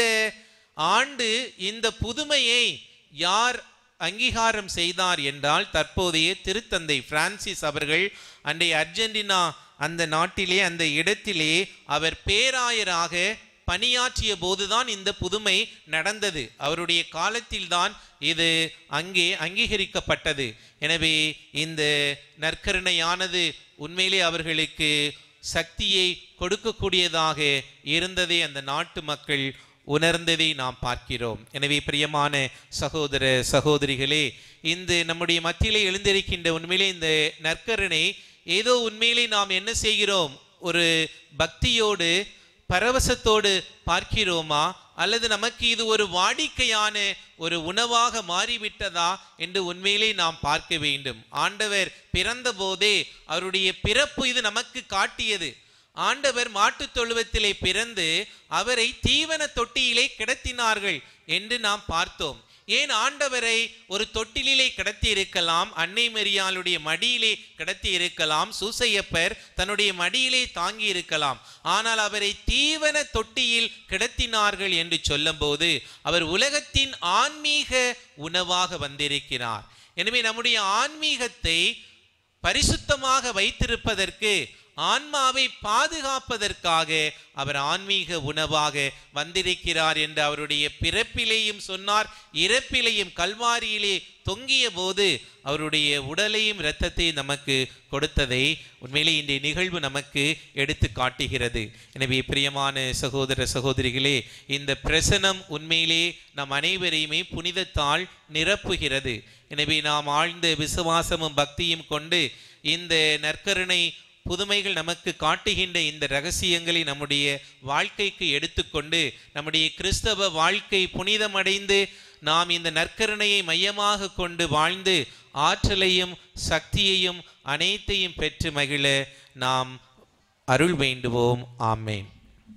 ஆண்டு இந்த புதுமையை யார் அங்கீகாரம் செய்தார் என்றால் தற்போதைய திருத்தந்தை பிரான்சிஸ் அவர்கள் அன்றைய அர்ஜென்டினா அந்த நாட்டிலே அந்த இடத்திலே அவர் பேராயராக பணியாற்றிய போதுதான் இந்த புதுமை நடந்தது அவருடைய காலத்தில்தான் இது அங்கே அங்கீகரிக்கப்பட்டது எனவே இந்த நற்கருணையானது உண்மையிலே அவர்களுக்கு சக்தியை கொடுக்கக்கூடியதாக இருந்ததை அந்த நாட்டு மக்கள் உணர்ந்ததை நாம் பார்க்கிறோம் எனவே பிரியமான சகோதர சகோதரிகளே இந்த நம்முடைய மத்தியிலே எழுந்திருக்கின்ற உண்மையிலே இந்த நற்கருணை ஏதோ உண்மையிலே நாம் என்ன செய்கிறோம் ஒரு பக்தியோடு பரவசத்தோடு பார்க்கிறோமா அல்லது நமக்கு இது ஒரு வாடிக்கையான ஒரு உணவாக மாறிவிட்டதா என்று உண்மையிலே நாம் பார்க்க வேண்டும் ஆண்டவர் பிறந்த போதே அவருடைய பிறப்பு இது நமக்கு காட்டியது ஆண்டவர் மாட்டுத் தொழுவத்திலே பிறந்து அவரை தீவன தொட்டியிலே கிடத்தினார்கள் என்று நாம் பார்த்தோம் ஏன் ஆண்டவரை ஒரு தொட்டிலே கிடத்தி இருக்கலாம் அன்னை மரியாளுடைய மடியிலே கிடத்தி இருக்கலாம் சூசையப்பர் தன்னுடைய மடியிலே தாங்கி இருக்கலாம் ஆனால் அவரை தீவன தொட்டியில் கிடத்தினார்கள் என்று சொல்லும்போது அவர் உலகத்தின் ஆன்மீக உணவாக வந்திருக்கிறார் எனவே நம்முடைய ஆன்மீகத்தை பரிசுத்தமாக வைத்திருப்பதற்கு ஆன்மாவை பாதுகாப்பதற்காக அவர் ஆன்மீக உணவாக வந்திருக்கிறார் என்று அவருடைய பிறப்பிலேயும் சொன்னார் இறப்பிலேயும் கல்வாரியிலே தொங்கிய போது அவருடைய உடலையும் இரத்தத்தையும் நமக்கு கொடுத்ததை உண்மையிலே இன்றைய நிகழ்வு நமக்கு எடுத்து காட்டுகிறது எனவே பிரியமான சகோதர சகோதரிகளே இந்த பிரசனம் உண்மையிலே நம் அனைவரையுமே புனிதத்தால் நிரப்புகிறது எனவே நாம் ஆழ்ந்த விசுவாசமும் பக்தியும் கொண்டு இந்த நற்கருணை புதுமைகள் நமக்கு காட்டுகின்ற இந்த ரகசியங்களை நம்முடைய வாழ்க்கைக்கு எடுத்துக்கொண்டு நம்முடைய கிறிஸ்தவ வாழ்க்கை புனிதமடைந்து நாம் இந்த நற்கருணையை மையமாக கொண்டு வாழ்ந்து ஆற்றலையும் சக்தியையும் அனைத்தையும் பெற்று மகிழ நாம் அருள் வேண்டுவோம் ஆமேன்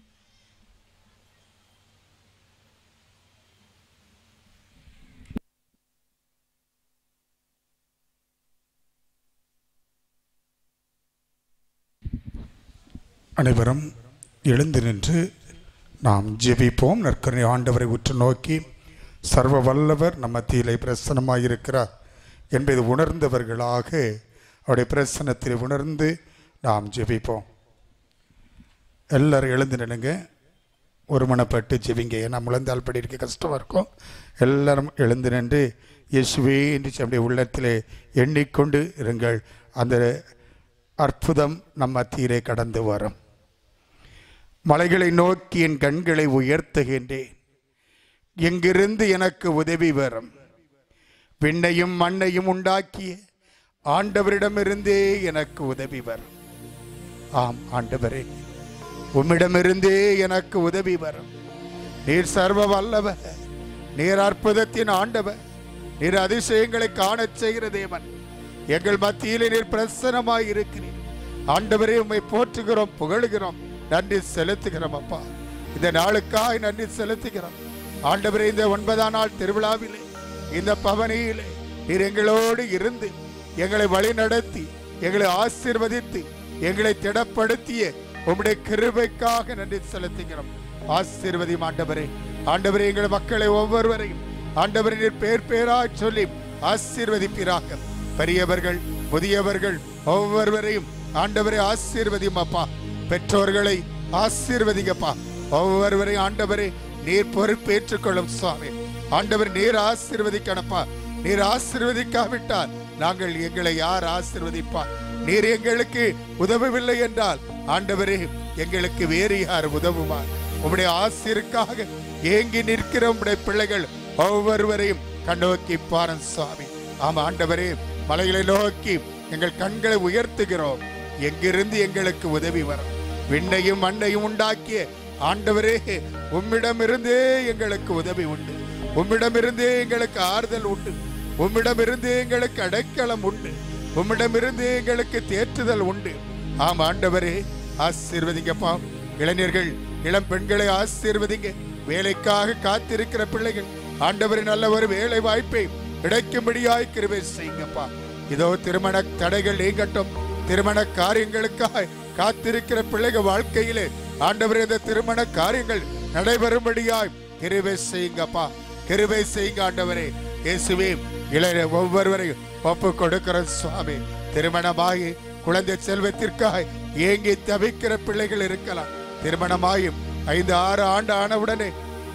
அனைவரும் எழுந்து நின்று நாம் ஜெபிப்போம் நற்கருணை ஆண்டவரை உற்று நோக்கி சர்வ வல்லவர் நம்ம மத்தியிலே பிரசனமாக இருக்கிறார் என்பதை உணர்ந்தவர்களாக அவருடைய பிரசனத்தில் உணர்ந்து நாம் ஜெபிப்போம் எல்லாரும் எழுந்து நின்னுங்க ஒருமனப்பட்டு ஜெபிங்க ஏன்னா முழந்தால் படி இருக்க கஷ்டமாக இருக்கும் எல்லாரும் எழுந்து நின்று இயேசுவே என்று நம்முடைய உள்ளத்திலே எண்ணிக்கொண்டு இருங்கள் அந்த அற்புதம் நம் மத்தியிலே கடந்து வரும் மலைகளை நோக்கி என் கண்களை உயர்த்துகின்றேன் எங்கிருந்து எனக்கு உதவி வரும் விண்ணையும் மண்ணையும் உண்டாக்கிய ஆண்டவரிடமிருந்தே எனக்கு உதவி வரும் ஆம் ஆண்டவரே உம்மிடமிருந்தே எனக்கு உதவி வரும் நீர் சர்வ வல்லவர் நீர் அற்புதத்தின் ஆண்டவர் நீர் அதிசயங்களை காணச் செய்கிற தேவன் எங்கள் மத்தியிலே நீர் பிரசனமாய் இருக்கிறீர் ஆண்டவரே உம்மை போற்றுகிறோம் புகழுகிறோம் நன்றி செலுத்துகிறோம் அப்பா இந்த நாளுக்காய் நன்றி செலுத்துகிறோம் ஆண்டவரே இந்த ஒன்பதாம் நாள் திருவிழாவிலே இந்த பவனியிலே நீர் எங்களோடு இருந்து எங்களை வழி நடத்தி எங்களை ஆசீர்வதித்து எங்களை திடப்படுத்திய உம்முடைய கிருபைக்காக நன்றி செலுத்துகிறோம் ஆசீர்வதியும் ஆண்டவரே ஆண்டவரே எங்கள் மக்களை ஒவ்வொருவரையும் ஆண்டவரே நீர் பேர் பேராய் சொல்லி ஆசீர்வதிப்பீராக பெரியவர்கள் முதியவர்கள் ஒவ்வொருவரையும் ஆண்டவரை ஆசீர்வதியும் அப்பா பெற்றோர்களை ஆசீர்வதிங்கப்பா ஒவ்வொருவரையும் ஆண்டவரே நீர் பொறுப்பேற்றுக் கொள்ளும் சுவாமி ஆண்டவர் நீர் ஆசீர்வதிக்கணப்பா நீர் ஆசீர்வதிக்காவிட்டால் நாங்கள் எங்களை யார் ஆசீர்வதிப்பார் நீர் எங்களுக்கு உதவவில்லை என்றால் ஆண்டவரே எங்களுக்கு வேறு யார் உதவுமார் உம்முடைய ஆசிற்காக ஏங்கி நிற்கிற உம்முடைய பிள்ளைகள் ஒவ்வொருவரையும் கண்ணோக்கி பாருங்க சுவாமி ஆமா ஆண்டவரே மலைகளை நோக்கி எங்கள் கண்களை உயர்த்துகிறோம் எங்கிருந்து எங்களுக்கு உதவி வரும் விண்ணையும் மண்ணையும் உண்டாக்கிய ஆண்டவரே உம்மிடமிருந்தே எங்களுக்கு உதவி உண்டு உம்மிடமிருந்தே எங்களுக்கு ஆறுதல் உண்டு உம்மிடமிருந்தே எங்களுக்கு அடைக்கலம் உண்டு உம்மிடமிருந்தே எங்களுக்கு தேற்றுதல் உண்டு ஆம் ஆண்டவரே ஆசீர்வதிங்கப்பா இளைஞர்கள் இளம் பெண்களை ஆசீர்வதிங்க வேலைக்காக காத்திருக்கிற பிள்ளைகள் ஆண்டவரே நல்ல ஒரு வேலை வாய்ப்பை கிடைக்கும்படியாய் கிருபை செய்யுங்கப்பா இதோ திருமண தடைகள் நீங்கட்டும் திருமண காரியங்களுக்காய் காத்திருக்கிற பிள்ளைகள் வாழ்க்கையிலே ஆண்டவரே இந்த திருமண காரியங்கள் நடைபெறும்படியாய் கிருபை செய்யுங்கப்பா கிருபை செய்யுங்க ஆண்டவரே இயேசுவே இளைய ஒவ்வொருவரையும் ஒப்பு கொடுக்கிற சுவாமி திருமணமாகி குழந்தை செல்வத்திற்காய் ஏங்கி தவிக்கிற பிள்ளைகள் இருக்கலாம் திருமணமாயும் ஐந்து ஆறு ஆண்டு ஆனவுடனே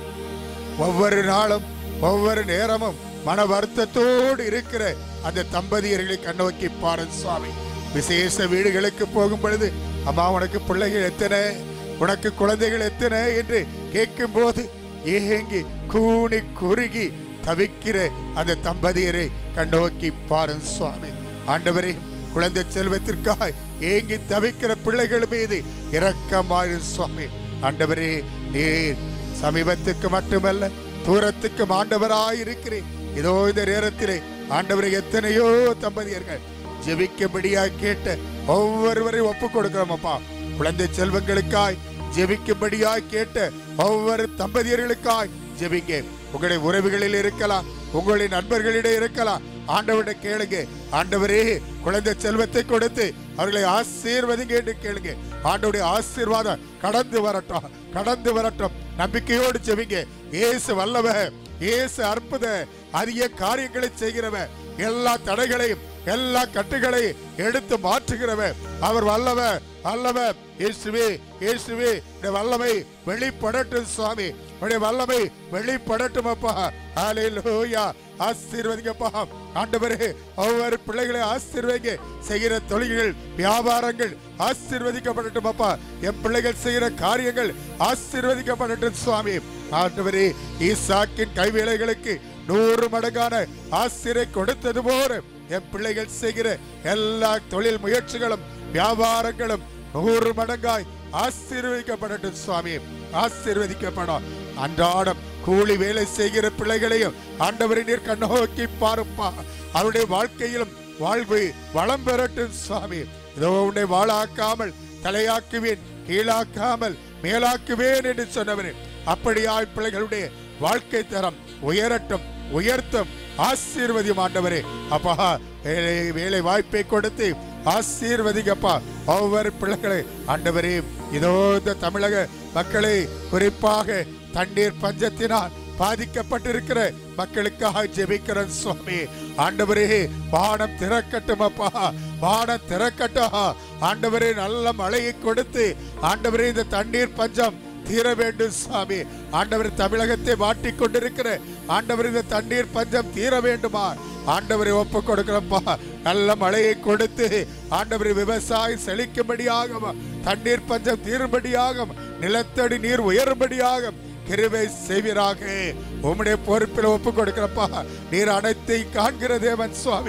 ஒவ்வொரு நாளும் ஒவ்வொரு நேரமும் மன வருத்தத்தோடு இருக்கிற அந்த தம்பதியர்களை கண்ணோக்கி பாருங்க சுவாமி விசேஷ வீடுகளுக்கு போகும் பொழுது அம்மா உனக்கு பிள்ளைகள் எத்தனை உனக்கு குழந்தைகள் எத்தனை என்று கேட்கும் போது ஏங்கி கூனி குறுகி தவிக்கிற அந்த தம்பதியரை கண்ணோக்கி பாருங்க சுவாமி ஆண்டவரே குழந்தை செல்வத்திற்காய் ஏங்கி தவிக்கிற பிள்ளைகள் மீது இரக்கமாயிரும் சுவாமி ஆண்டவரே நீர் சமீபத்துக்கு மட்டுமல்ல தூரத்துக்கு ஆண்டவராய் இருக்கிறேன் இதோ இந்த நேரத்திலே ஆண்டவரை எத்தனையோ தம்பதியர்கள் ஜெபிக்கும்படியா கேட்ட ஒவ்வொருவரையும் ஒப்பு கொடுக்கிறோம் அப்பா குழந்தை செல்வங்களுக்காய் ஜெபிக்கும்படியாய் கேட்ட ஒவ்வொரு தம்பதியர்களுக்காய் ஜெபிங்க உங்களுடைய உறவுகளில் இருக்கலாம் உங்களுடைய நண்பர்களிடம் இருக்கலாம் ஆண்டவரிடம் கேளுங்க ஆண்டவரே குழந்தை செல்வத்தை கொடுத்து அவர்களை ஆசீர்வதிங்க என்று கேளுங்க ஆண்டவருடைய ஆசீர்வாதம் கடந்து வரட்டும் கடந்து வரட்டும் நம்பிக்கையோடு செவிங்க இயேசு வல்லவ இயேசு அற்புத அரிய காரியங்களை செய்கிறவன் எல்லா தடைகளையும் எல்லா கட்டுகளையும் எடுத்து மாற்றுகிறவன் அவர் வல்லவ வல்லவ இயேசுவே இயேசுவே இந்த வல்லமை வெளிப்படட்டும் சுவாமி உடைய வல்லமை வெளிப்படட்டும் அப்பா ஹalleluya ஆசீர்வதிங்கப்பா ஆண்டவரே ஒவ்வொரு பிள்ளைகளை ஆசீர்வதிங்க செய்கிற தொழில்கள் வியாபாரங்கள் ஆசீர்வதிக்கப்படட்டும் அப்பா என் பிள்ளைகள் செய்கிற காரியங்கள் ஆசீர்வதிக்கப்படட்டும் சுவாமி ஆண்டவரே ஈசாக்கின் கைவேலைகளுக்கு நூறு மடங்கான ஆசிரை கொடுத்தது போல என் பிள்ளைகள் செய்கிற எல்லா தொழில் முயற்சிகளும் வியாபாரங்களும் நூறு மடங்காய் ஆசீர்வதிக்கப்படட்டும் சுவாமி ஆசீர்வதிக்கப்படும் அன்றாடம் கூலி வேலை செய்கிற பிள்ளைகளையும் ஆண்டவரை நீர் கண்ணோக்கி பாருப்பா அவருடைய வாழ்க்கையிலும் வாழ்வு வளம் பெறட்டும் சுவாமி இதோ உன்னை வாழாக்காமல் தலையாக்குவேன் கீழாக்காமல் மேலாக்குவேன் என்று சொன்னவரே அப்படியாய் பிள்ளைகளுடைய வாழ்க்கை தரம் உயரட்டும் உயர்த்தும் ஆசீர்வதியும் ஆண்டவரே அப்பா வேலை வேலை வாய்ப்பை கொடுத்து ஆசீர்வதிங்கப்பா ஒவ்வொரு பிள்ளைகளை ஆண்டவரே இதோ இந்த தமிழக மக்களை குறிப்பாக தண்ணீர் பஞ்சத்தினால் பாதிக்கப்பட்டிருக்கிற மக்களுக்காக ஜெபிக்கிறேன் சுவாமி ஆண்டவரே வானம் திறக்கட்டும் அப்பா வானம் திறக்கட்டும் ஆண்டவரே நல்ல மழையை கொடுத்து ஆண்டவரே இந்த தண்ணீர் பஞ்சம் தீர வேண்டும் சுவாமி ஆண்டவர் தமிழகத்தை மாட்டிக் கொண்டிருக்கிற ஆண்டவர் இந்த தண்ணீர் பஞ்சம் தீர வேண்டுமா ஆண்டவரை ஒப்பு கொடுக்கிறப்பா நல்ல மழையை கொடுத்து ஆண்டவரை விவசாயம் செழிக்கும்படியாகும் தண்ணீர் பஞ்சம் தீரும்படியாகும் நிலத்தடி நீர் உயரும்படியாகும் கிருபை செய்வீராக உம்முடைய பொறுப்பில் ஒப்பு கொடுக்கிறப்பா நீர் அனைத்தை காண்கிற தேவன் சுவாமி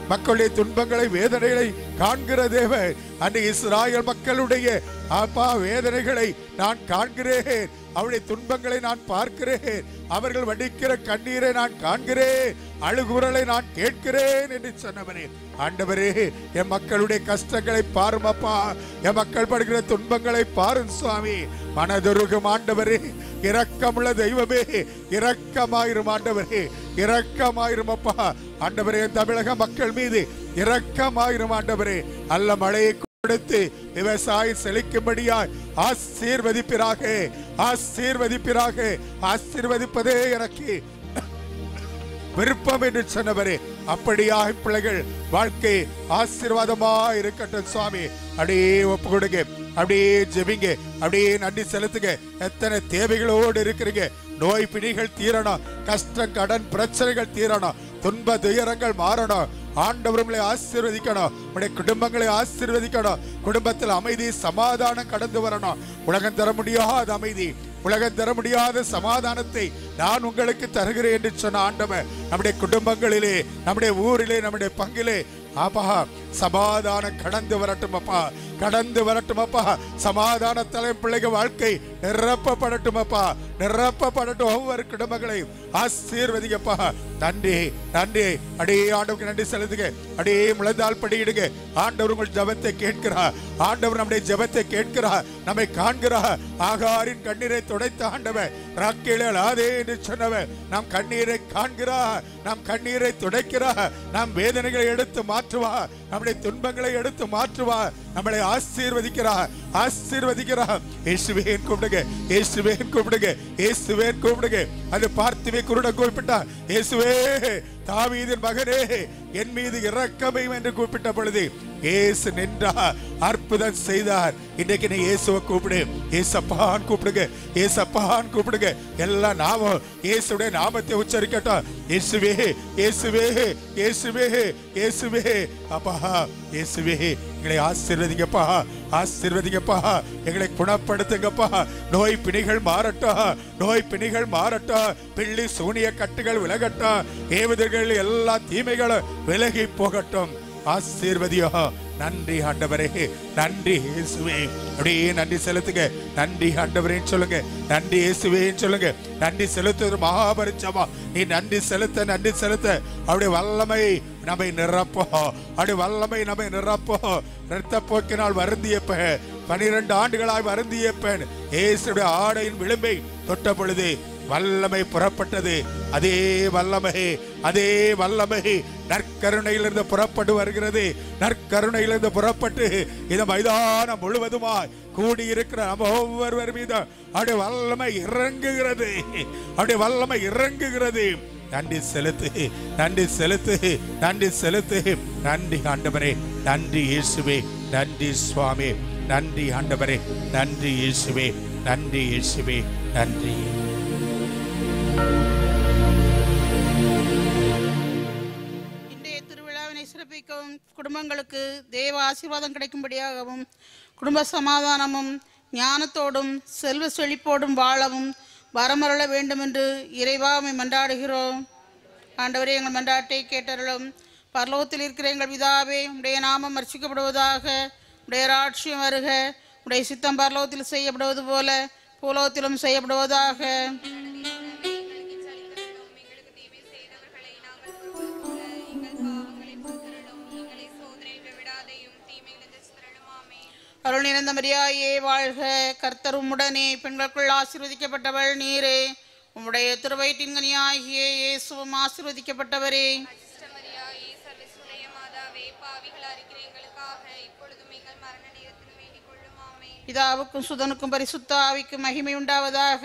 மக்களுடைய துன்பங்களை வேதனைகளை காண்கிற தேவன் அன்று இஸ்ராயல் மக்களுடைய அப்பா வேதனைகளை நான் காண்கிறேன் அவருடைய துன்பங்களை நான் பார்க்கிறேன் அவர்கள் வடிக்கிற கண்ணீரை நான் காண்கிறேன் அழுகுரலை நான் கேட்கிறேன் என்று சொன்னவனே ஆண்டவரே என் மக்களுடைய கஷ்டங்களை பாரும் அப்பா என் மக்கள் படுகிற துன்பங்களை பாரும் சுவாமி மனதுருகும் ஆண்டவரே இரக்கமுள்ள தெய்வமே இரக்கமாயிரும் ஆண்டவரே இரக்கமாயிரும் அப்பா ஆண்டவரே தமிழக மக்கள் மீது இரக்கமாயிரும் ஆண்டவரே அல்ல மழையை கொடுத்து விவசாயம் செழிக்கும்படியாய் ஆசீர்வதிப்பிறாக ஆசீர்வதிப்பிறாக ஆசீர்வதிப்பதே எனக்கு விருப்பம் என்று சொன்னவரே அப்படியாக பிள்ளைகள் வாழ்க்கை ஆசீர்வாதமா இருக்கட்டும் சுவாமி அப்படியே ஒப்பு கொடுங்க அப்படியே ஜெபிங்க அப்படியே நன்றி செலுத்துங்க எத்தனை தேவைகளோடு இருக்கிறீங்க நோய் பிணிகள் தீரணும் கஷ்டம் கடன் பிரச்சனைகள் தீரணும் துன்ப துயரங்கள் மாறணும் ஆண்டவர் உங்களை ஆசீர்வதிக்கணும் உடைய குடும்பங்களை ஆசீர்வதிக்கணும் குடும்பத்தில் அமைதி சமாதானம் கடந்து வரணும் உலகம் தர முடியாத அமைதி உலகம் தர முடியாத சமாதானத்தை நான் உங்களுக்கு தருகிறேன் என்று சொன்ன ஆண்டவன் நம்முடைய குடும்பங்களிலே நம்முடைய ஊரிலே நம்முடைய பங்கிலே ஆபா சமாதானம் கடந்து வரட்டும் அப்பா கடந்து வரட்டும் அப்பா சமாதான தலை பிள்ளைங்க வாழ்க்கை நிரப்பப்படட்டும் அப்பா நிரப்பப்படட்டும் ஒவ்வொரு குடும்பங்களையும் ஆசீர்வதிங்கப்பா நன்றி நன்றி அடியே ஆண்டவருக்கு நன்றி செலுத்துங்க அடியே முழந்தால் படியிடுங்க ஆண்டவர் உங்கள் ஜபத்தை கேட்கிறார் ஆண்டவர் நம்முடைய ஜபத்தை கேட்கிறார் நம்மை காண்கிறார் ஆகாரின் கண்ணீரை துடைத்த ஆண்டவர் ராக்கேளால் ஆதே என்று சொன்னவர் நம் கண்ணீரை காண்கிறார் நம் கண்ணீரை துடைக்கிறார் நம் வேதனைகளை எடுத்து மாற்றுவார் நம்முடைய துன்பங்களை எடுத்து மாற்றுவார் நம்மளை ஆசீர்வதிக்கிறார் ஆசீர்வதிக்கிறார் இயேசுவேன் கூப்பிடுங்க இயேசுவேன் கூப்பிடுங்க இயேசுவேன் கூப்பிடுங்க அது பார்த்துவே குருட கூப்பிட்டார் இயேசுவே தாவீதின் மகனே என் மீது இரக்கமையும் என்று கூப்பிட்ட பொழுது இயேசு நின்றார் அற்புதம் செய்தார் இன்னைக்கு நீ இயேசுவை கூப்பிடு ஏசப்பான் கூப்பிடுங்க ஏசப்பான் கூப்பிடுங்க எல்லா நாமம் இயேசுடைய நாமத்தை உச்சரிக்கட்டும் இயேசுவே இயேசுவே இயேசுவே இயேசுவே அப்பா இயேசுவே எங்களை ஆசீர்வதிங்கப்பா ஆசீர்வதிங்கப்பா எங்களை குணப்படுத்துங்கப்பா நோய் பிணிகள் மாறட்டும் நோய் பிணிகள் மாறட்டும் பிள்ளி சூனிய கட்டுகள் விலகட்டும் ஏவுதல்கள் எல்லா தீமைகளும் விலகி போகட்டும் ஆசீர்வதியோ நன்றி ஆண்டவரே நன்றி இயேசுவே அப்படியே நன்றி செலுத்துங்க நன்றி ஆண்டவரேன்னு சொல்லுங்க நன்றி இயேசுவேன்னு சொல்லுங்க நன்றி செலுத்துவது மகாபரிச்சமா நீ நன்றி செலுத்த நன்றி செலுத்த அவருடைய வல்லமை நம்மை நிரப்போ அவருடைய வல்லமை நம்மை நிரப்போ இரத்த போக்கினால் வருந்தியப்ப பனிரெண்டு ஆண்டுகளாய் வருந்தியப்பன் இயேசுடைய ஆடையின் விளிம்பை தொட்ட பொழுது வல்லமை புறப்பட்டது அதே வல்லமை அதே வல்லமை நற்கருணையிலிருந்து புறப்பட்டு வருகிறது நற்கருணையிலிருந்து புறப்பட்டு இந்த மைதானம் முழுவதுமாய் கூடியிருக்கிற நம்ம ஒவ்வொருவர் மீதும் அவருடைய வல்லமை இறங்குகிறது அவருடைய வல்லமை இறங்குகிறது நன்றி செலுத்து நன்றி செலுத்து நன்றி செலுத்து நன்றி ஆண்டவரே நன்றி இயேசுவே நன்றி சுவாமி நன்றி ஆண்டவரே நன்றி இயேசுவே நன்றி இயேசுவே நன்றி இன்றைய திருவிழாவினை சிறப்பிக்கும் குடும்பங்களுக்கு தேவ ஆசீர்வாதம் கிடைக்கும்படியாகவும் குடும்ப சமாதானமும் ஞானத்தோடும் செல்வ செழிப்போடும் வாழவும் வரமருள வேண்டும் என்று இறைவாமை மன்றாடுகிறோம் ஆண்டவரே எங்கள் மன்றாட்டை கேட்டருளும் பரலோகத்தில் இருக்கிற எங்கள் பிதாவே உடைய நாமம் அர்ச்சிக்கப்படுவதாக உடைய ராட்சியம் வருக உடைய சித்தம் பரலோகத்தில் செய்யப்படுவது போல பூலோகத்திலும் செய்யப்படுவதாக அருள் நிறைந்த மரியாயே வாழ்க கர்த்தர் உம்முடனே பெண்களுக்குள் ஆசீர்வதிக்கப்பட்டவள் நீரே உம்முடைய திருவயிற்றின் கனியாகிய இயேசுவும் ஆசீர்வதிக்கப்பட்டவரே பிதாவுக்கும் சுதனுக்கும் பரிசுத்த ஆவிக்கும் மகிமை உண்டாவதாக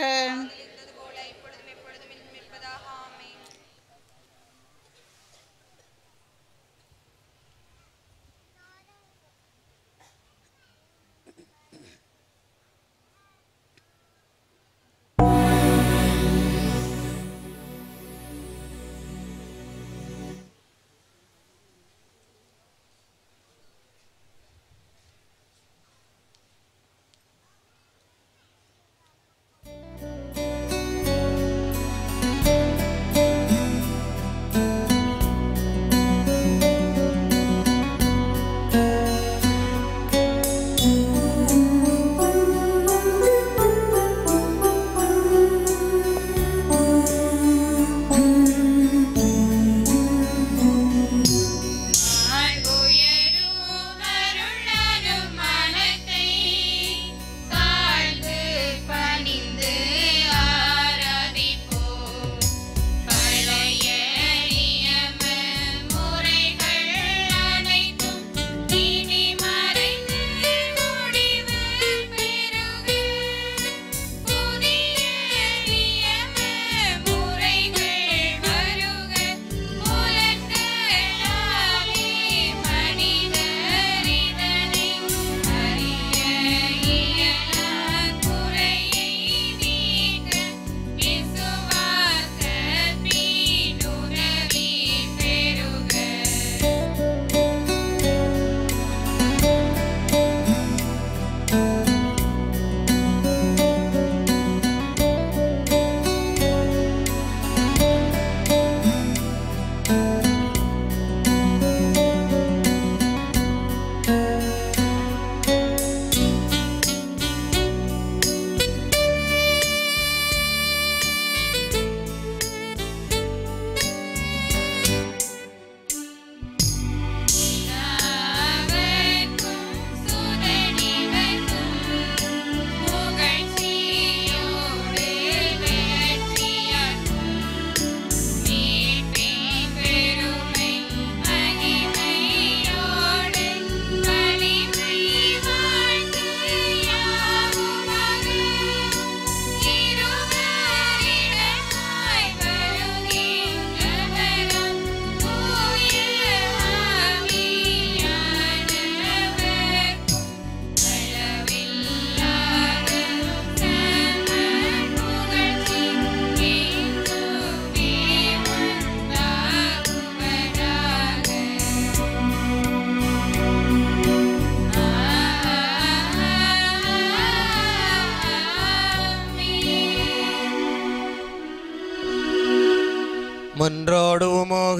மன்றாடுவோமாக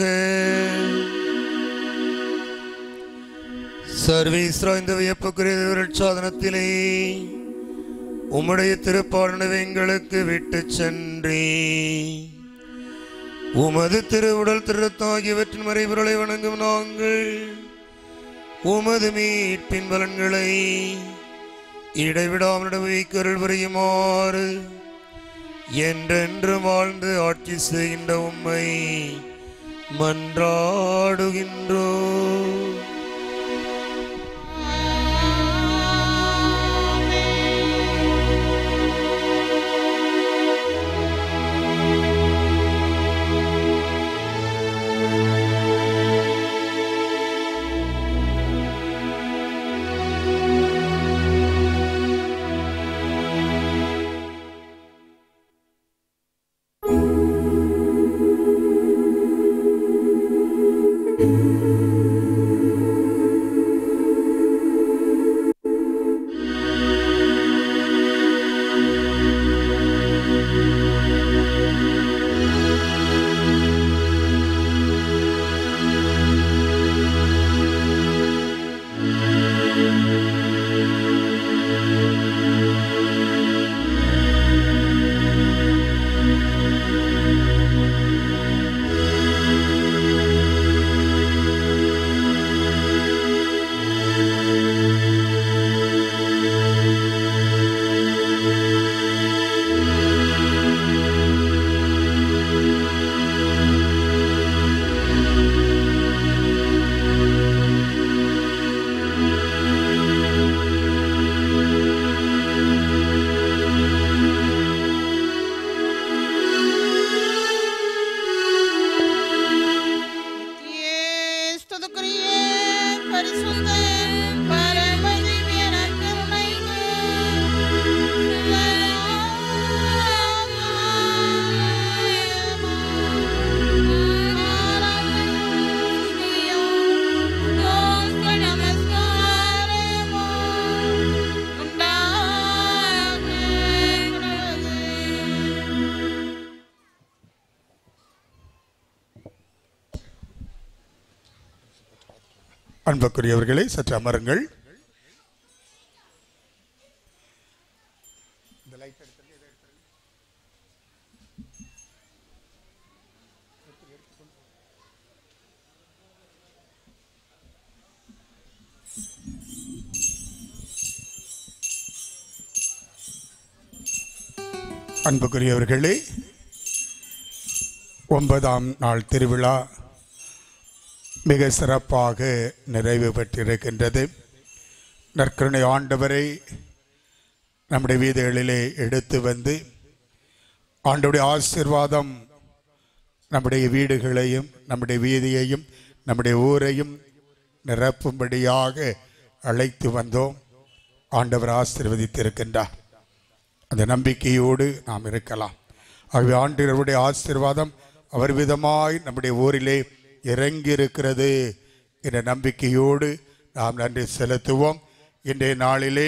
சர்வீஸ்ரா இந்த வியப்புக்குரிய சாதனத்திலே உம்முடைய திருப்பாடனவை எங்களுக்கு விட்டு சென்றே உமது திருவுடல் திருத்தம் ஆகியவற்றின் மறைபொருளை வணங்கும் நாங்கள் உமது மீட்பின் பலன்களை இடைவிடாமல் வைக்கருள் புரியுமாறு என்றென்று வாழ்ந்து ஆட்சி செய்கின்ற உம்மை மன்றாடுகின்றோ ஸ்துதிக்குரிய பரிசுத்த பரம திவ்ய நற்கருணைக்கு அன்புக்குரியவர்களே சற்று அமருங்கள் அன்புக்குரியவர்களே ஒன்பதாம் நாள் திருவிழா மிக சிறப்பாக நிறைவு பெற்றிருக்கின்றது நற்கருணை ஆண்டவரை நம்முடைய வீடுகளிலே எடுத்து வந்து ஆண்டவுடைய ஆசீர்வாதம் நம்முடைய வீடுகளையும் நம்முடைய வீதியையும் நம்முடைய ஊரையும் நிரப்பும்படியாக அழைத்து வந்தோம் ஆண்டவர் ஆசீர்வதித்திருக்கின்றார் அந்த நம்பிக்கையோடு நாம் இருக்கலாம் ஆகவே ஆண்டவருடைய ஆசீர்வாதம் அவர் விதமாய் நம்முடைய ஊரிலே இறங்கி இருக்கிறது என்ற நம்பிக்கையோடு நாம் நன்றி செலுத்துவோம் இன்றைய நாளிலே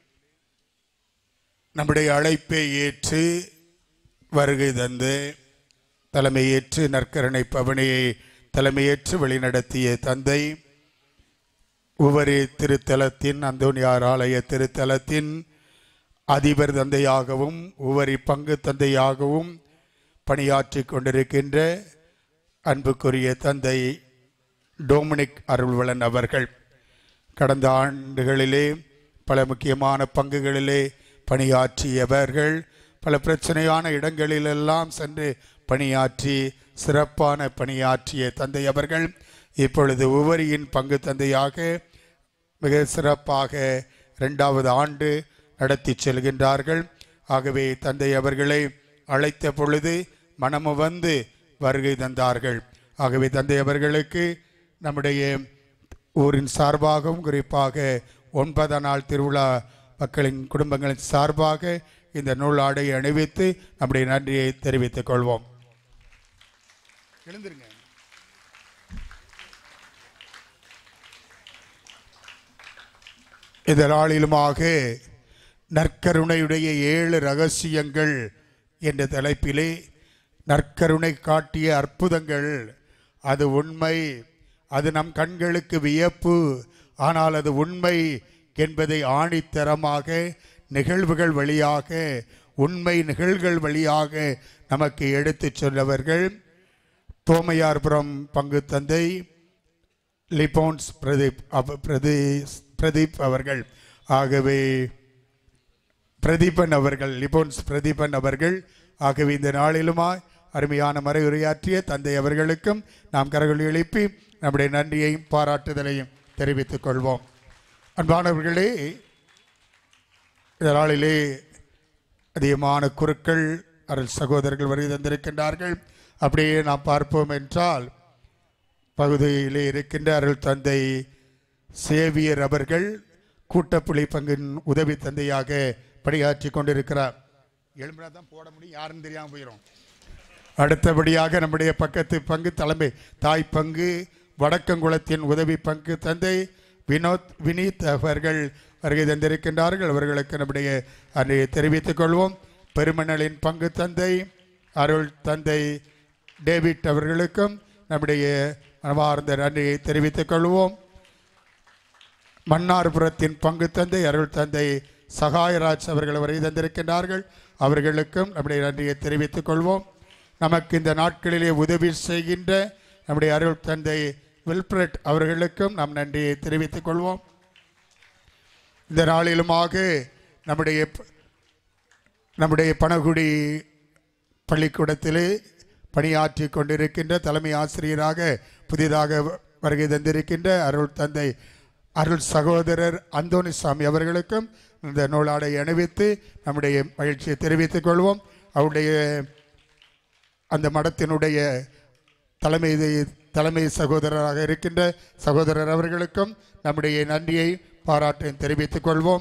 நம்முடைய அழைப்பை ஏற்று வருகை தந்து தலைமையேற்று நற்கரணை பவனியை தலைமையேற்று வழிநடத்திய தந்தை உவரி திருத்தலத்தின் அந்தோனியார் ஆலய திருத்தலத்தின் அதிபர் தந்தையாகவும் உவரி பங்கு தந்தையாகவும் பணியாற்றி கொண்டிருக்கின்ற அன்புக்குரிய தந்தை டோமினிக் அருள்வளன் அவர்கள் கடந்த ஆண்டுகளிலே பல முக்கியமான பங்குகளிலே பணியாற்றியவர்கள் பல பிரச்சனையான இடங்களிலெல்லாம் சென்று பணியாற்றி சிறப்பான பணியாற்றிய தந்தை அவர்கள் இப்பொழுது உவரியின் பங்கு தந்தையாக மிக சிறப்பாக இரண்டாவது ஆண்டு நடத்தி செல்கின்றார்கள் ஆகவே தந்தை அவர்களை அழைத்த பொழுது மனமு வந்து வருகை தந்தார்கள் ஆகவே தந்தை அவர்களுக்கு நம்முடைய ஊரின் சார்பாகவும் குறிப்பாக ஒன்பதாம் நாள் திருவிழா மக்களின் குடும்பங்களின் சார்பாக இந்த நூலாடை அணிவித்து நம்முடைய நன்றியை தெரிவித்துக் கொள்வோம் எழுந்திருங்க இந்த நாளிலுமாக நற்கருணையுடைய ஏழு ரகசியங்கள் என்ற தலைப்பிலே நற்கருணை காட்டிய அற்புதங்கள் அது உண்மை அது நம் கண்களுக்கு வியப்பு ஆனால் அது உண்மை என்பதை ஆணித்தரமாக நிகழ்வுகள் வழியாக உண்மை நிகழ்வுகள் வழியாக நமக்கு எடுத்துச் சொன்னவர்கள் தோமையார்புரம் பங்கு தந்தை லிபோன்ஸ் பிரதீப் அவ- பிரதி பிரதீப் அவர்கள் ஆகவே பிரதீபன் அவர்கள் லிபோன்ஸ் பிரதீபன் அவர்கள் ஆகவே இந்த நாளிலுமாய் அருமையான மறையுரையாற்றிய தந்தை அவர்களுக்கும் நாம் கரங்களை எழுப்பி நம்முடைய நன்றியையும் பாராட்டுதலையும் தெரிவித்துக் கொள்வோம் அன்பானவர்களே இந்த நாளிலே அதிகமான குருக்கள் அருள் சகோதரர்கள் வருகை தந்திருக்கின்றார்கள் அப்படியே நாம் பார்ப்போம் என்றால் பகுதியிலே இருக்கின்ற அருள் தந்தை சேவியர் அவர்கள் கூட்டப்புலி பங்கின் உதவி தந்தையாக பணியாற்றி கொண்டிருக்கிறார் எழும்பினா தான் போட முடியும் யாருன்னு தெரியாமல் போயிடும் அடுத்தபடியாக நம்முடைய பக்கத்து பங்கு தலைமை தாய் பங்கு வடக்கங்குளத்தின் உதவி பங்கு தந்தை வினோத் வினீத் அவர்கள் வருகை தந்திருக்கின்றார்கள் அவர்களுக்கு நம்முடைய அன்றைய தெரிவித்துக் கொள்வோம் பெருமணலின் பங்கு தந்தை அருள் தந்தை டேவிட் அவர்களுக்கும் நம்முடைய மனமார்ந்த நன்றியை தெரிவித்துக் கொள்வோம் மன்னார்புரத்தின் பங்கு தந்தை அருள் தந்தை சகாயராஜ் அவர்கள் வருகை தந்திருக்கின்றார்கள் அவர்களுக்கும் நம்முடைய நன்றியை தெரிவித்துக் கொள்வோம் நமக்கு இந்த நாட்களிலே உதவி செய்கின்ற நம்முடைய அருள் தந்தை வில்பிரட் அவர்களுக்கும் நாம் நன்றியை தெரிவித்துக் கொள்வோம் இந்த நாளிலுமாக நம்முடைய ப- நம்முடைய பனகுடி பள்ளிக்கூடத்திலே பணியாற்றி கொண்டிருக்கின்ற தலைமை ஆசிரியராக புதிதாக வ- வருகை தந்திருக்கின்ற அருள் தந்தை அருள் சகோதரர் அந்தோணிசாமி அவர்களுக்கும் இந்த நூலாடை அணிவித்து நம்முடைய மகிழ்ச்சியை தெரிவித்துக் கொள்வோம் அவருடைய அந்த மடத்தினுடைய தலைமை தலைமை சகோதரராக இருக்கின்ற சகோதரர் அவர்களுக்கும் நம்முடைய நன்றியை பாராட்டையும் தெரிவித்துக் கொள்வோம்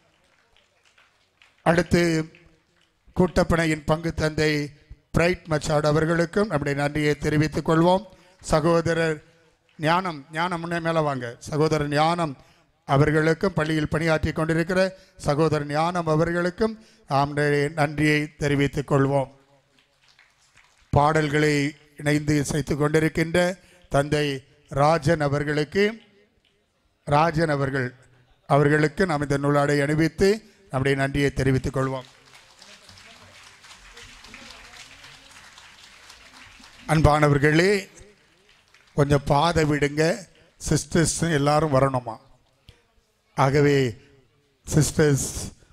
அடுத்து கூட்டப்பனையின் பங்கு தந்தை பிரைட் மச்சாட் அவர்களுக்கும் நம்முடைய நன்றியை தெரிவித்துக் கொள்வோம் சகோதரர் ஞானம் ஞானம் முன்னே மேலே வாங்க சகோதரர் ஞானம் அவர்களுக்கும் பள்ளியில் பணியாற்றி கொண்டிருக்கிற சகோதரர் ஞானம் அவர்களுக்கும் நாம் நன்றியை தெரிவித்துக் கொள்வோம் பாடல்களை இணைந்து இசைத்து கொண்டிருக்கின்ற தந்தை ராஜன் அவர்களுக்கு ராஜன் அவர்கள் அவர்களுக்கு நாம் இந்த நூலாடை அணிவித்து நம்முடைய நன்றியை தெரிவித்துக் கொள்வோம் அன்பானவர்களே கொஞ்சம் பாதை விடுங்க சிஸ்டர்ஸ் எல்லாரும் வரணுமா ஆகவே சிஸ்டர்ஸ்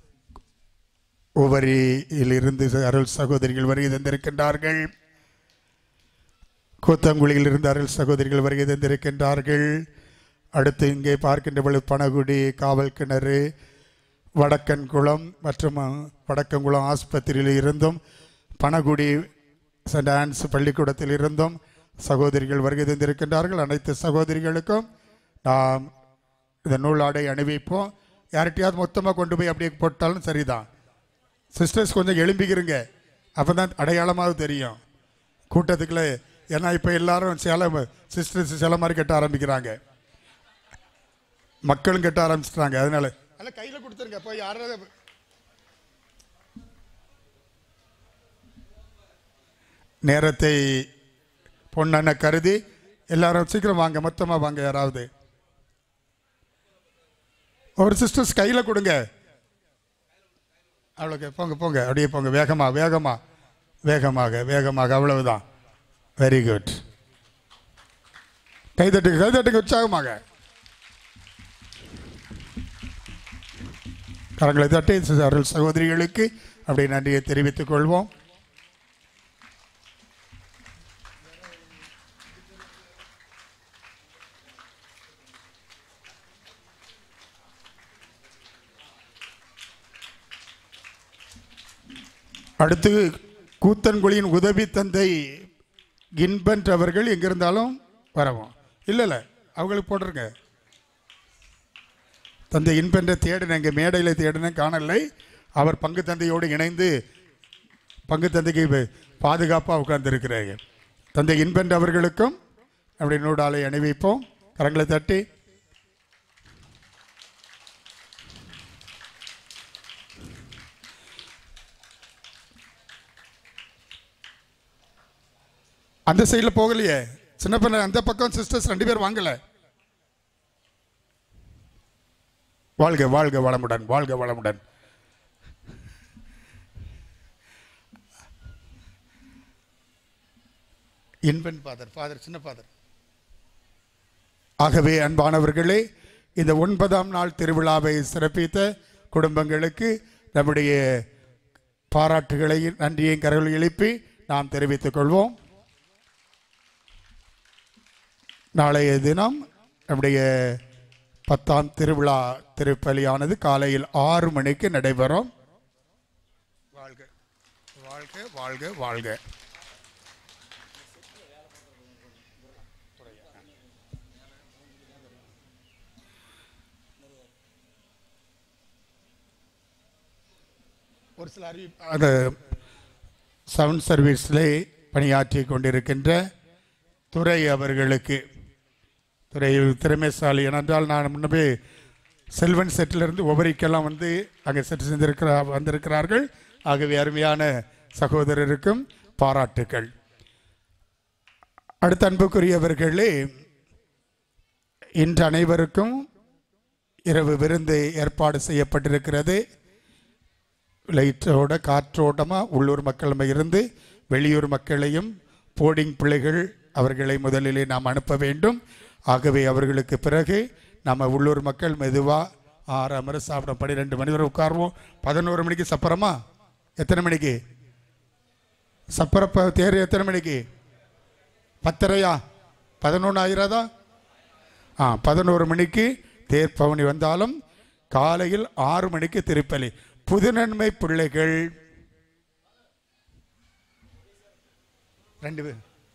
உவரியிலிருந்து அருள் சகோதரிகள் வருகை தந்திருக்கின்றார்கள் கூத்தங்குழியிலிருந்து அருள் சகோதரிகள் வருகை தந்திருக்கின்றார்கள் அடுத்து இங்கே பார்க்கின்ற பொழுது பனகுடி காவல் கிணறு வடக்கன்குளம் மற்றும் அஹ், வடக்கன்குளம் ஆஸ்பத்திரியில் இருந்தும் பனகுடி சென்ட் ஆன்ஸ் பள்ளிக்கூடத்தில் இருந்தும் சகோதரிகள் வருகை தந்திருக்கின்றார்கள் அனைத்து சகோதரிகளுக்கும் நாம் இந்த நூலாடை அணிவிப்போம் யார்கிட்டயாவது மொத்தமாக கொண்டு போய் அப்படியே போட்டாலும் சரிதான் சிஸ்டர்ஸ் கொஞ்சம் எழும்பிக்கிறங்க அப்போ தான் அடையாளமாக தெரியும் கூட்டத்துக்குள்ள ஏன்னா இப்போ எல்லாரும் சில சிஸ்டர்ஸ் சில மாதிரி கட்ட ஆரம்பிக்கிறாங்க மக்களும் கட்ட ஆரம்பிச்சிட்டாங்க அதனால அதெல்லாம் கையில் கொடுத்துருங்க போய் யாராவது நேரத்தை பொண்ணென கருதி எல்லாரும் சீக்கிரம் வாங்க மொத்தமாக வாங்க யாராவது ஒரு சிஸ்டர்ஸ் கையில் கொடுங்க அவ்வளோக்கு போங்க போங்க அப்படியே போங்க வேகமாக வேகமாக வேகமாக வேகமாக அவ்வளவுதான் வெரி குட் கைதட்டுங்க கைதட்டுங்க உற்சாகமாக கரங்களை தட்டி அருள் சகோதரிகளுக்கு அப்படி நன்றியை தெரிவித்துக் கொள்வோம் அடுத்து கூத்தன்குழியின் உதவி தந்தை கின்பன்ட் அவர்கள் எங்க இருந்தாலும் வரவும் இல்லை இல்லை அவங்களுக்கு போட்டிருங்க தந்தை இன்பென்ற தேடின எங்கள் மேடையில் தேடின காணலை அவர் பங்கு தந்தையோடு இணைந்து பங்கு தந்தைக்கு பாதுகாப்பாக உட்கார்ந்திருக்கிறாங்க தந்தை இன்பென்ற அவர்களுக்கும் அப்படி நூடாலை அணிவிப்போம் கரங்களை தட்டி அந்த சைடில் போகலையே சின்ன பிள்ளை அந்த பக்கம் சிஸ்டர்ஸ் ரெண்டு பேர் வாங்கல வாழ்க வாழ்க வளமுடன் வாழ்க வளமுடன் இன்பன் ஃபாதர் ஃபாதர் சின்ன ஃபாதர் ஆகவே அன்பானவர்களே இந்த ஒன்பதாம் நாள் திருவிழாவை சிறப்பித்த குடும்பங்களுக்கு நம்முடைய பாராட்டுகளையும் நன்றியையும் கரங்களை எழுப்பி நாம் தெரிவித்துக் கொள்வோம் நாளைய தினம் நம்முடைய பத்தாம் திருவிழா திருப்பலியானது காலையில் ஆறு மணிக்கு நடைபெறும் வாழ்க வாழ்க வாழ்க வாழ்க ஒரு சில அறிவி அந்த சவுண்ட் சர்வீஸில் பணியாற்றி கொண்டிருக்கின்ற துறை அவர்களுக்கு துறை திறமைசாலி ஏனென்றால் நான் முன்னவே செல்வன் செட்டிலிருந்து ஒவ்வொருக்கெல்லாம் வந்து அங்கே செட்டு செஞ்சிருக்கிறா வந்திருக்கிறார்கள் ஆகவே அருமையான சகோதரருக்கும் பாராட்டுக்கள் அடுத்த அன்புக்குரியவர்களே இன்று அனைவருக்கும் இரவு விருந்து ஏற்பாடு செய்யப்பட்டிருக்கிறது லைட்டோட காற்றோட்டமாக உள்ளூர் மக்களும் இருந்து வெளியூர் மக்களையும் போர்டிங் பிள்ளைகள் அவர்களை முதலிலே நாம் அனுப்ப வேண்டும் ஆகவே அவர்களுக்கு பிறகு நம்ம உள்ளூர் மக்கள் மெதுவாக ஆறு அமர சாப்பிட பன்னிரெண்டு மணி வரை உட்காருவோம் பதினோரு மணிக்கு சப்பரமா எத்தனை மணிக்கு சப்பரப்ப தேர் எத்தனை மணிக்கு பத்தரையா பதினொன்று ஆயிராதா ஆ பதினோரு மணிக்கு தேர் பவனி வந்தாலும் காலையில் ஆறு மணிக்கு திருப்பலி புதுநன்மை பிள்ளைகள் ரெண்டு பேர்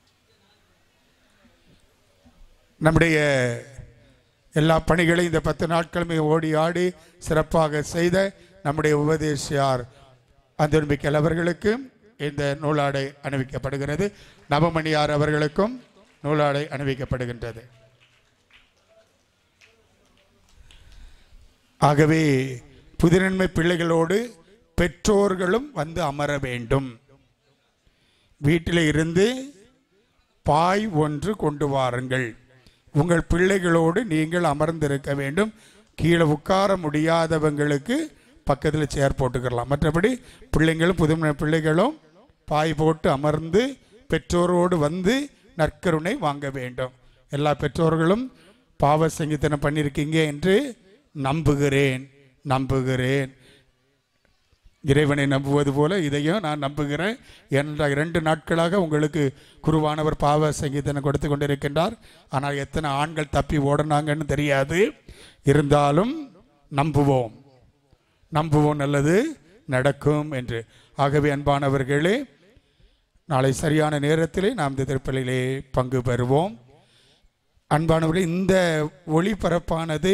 நம்முடைய எல்லா பணிகளையும் இந்த பத்து நாட்களுமே ஓடி ஆடி சிறப்பாக செய்த நம்முடைய உபதேசியார் அந்தோன்பிக்கல் அவர்களுக்கு இந்த நூலாடை அணிவிக்கப்படுகிறது நவமணியார் அவர்களுக்கும் நூலாடை அணிவிக்கப்படுகின்றது ஆகவே புதினன்மை பிள்ளைகளோடு பெற்றோர்களும் வந்து அமர வேண்டும் வீட்டில் இருந்து பாய் ஒன்று கொண்டு வாருங்கள் உங்கள் பிள்ளைகளோடு நீங்கள் அமர்ந்திருக்க வேண்டும் கீழே உட்கார முடியாதவங்களுக்கு பக்கத்தில் சேர் போட்டுக்கலாம் மற்றபடி பிள்ளைங்களும் புதுமை பிள்ளைகளும் பாய் போட்டு அமர்ந்து பெற்றோரோடு வந்து நற்கருணை வாங்க வேண்டும் எல்லா பெற்றோர்களும் பாவ சங்கீதனம் பண்ணியிருக்கீங்க என்று நம்புகிறேன் நம்புகிறேன் இறைவனை நம்புவது போல இதையும் நான் நம்புகிறேன் என்ற இரண்டு நாட்களாக உங்களுக்கு குருவானவர் பாவ சங்கீதனம் கொடுத்து கொண்டிருக்கின்றார் ஆனால் எத்தனை ஆண்கள் தப்பி ஓடினாங்கன்னு தெரியாது இருந்தாலும் நம்புவோம் நம்புவோம் நல்லது நடக்கும் என்று ஆகவே அன்பானவர்களே நாளை சரியான நேரத்திலே நாம் இந்த திருப்பலியிலே பங்கு பெறுவோம் அன்பானவர்களே இந்த ஒளிபரப்பானது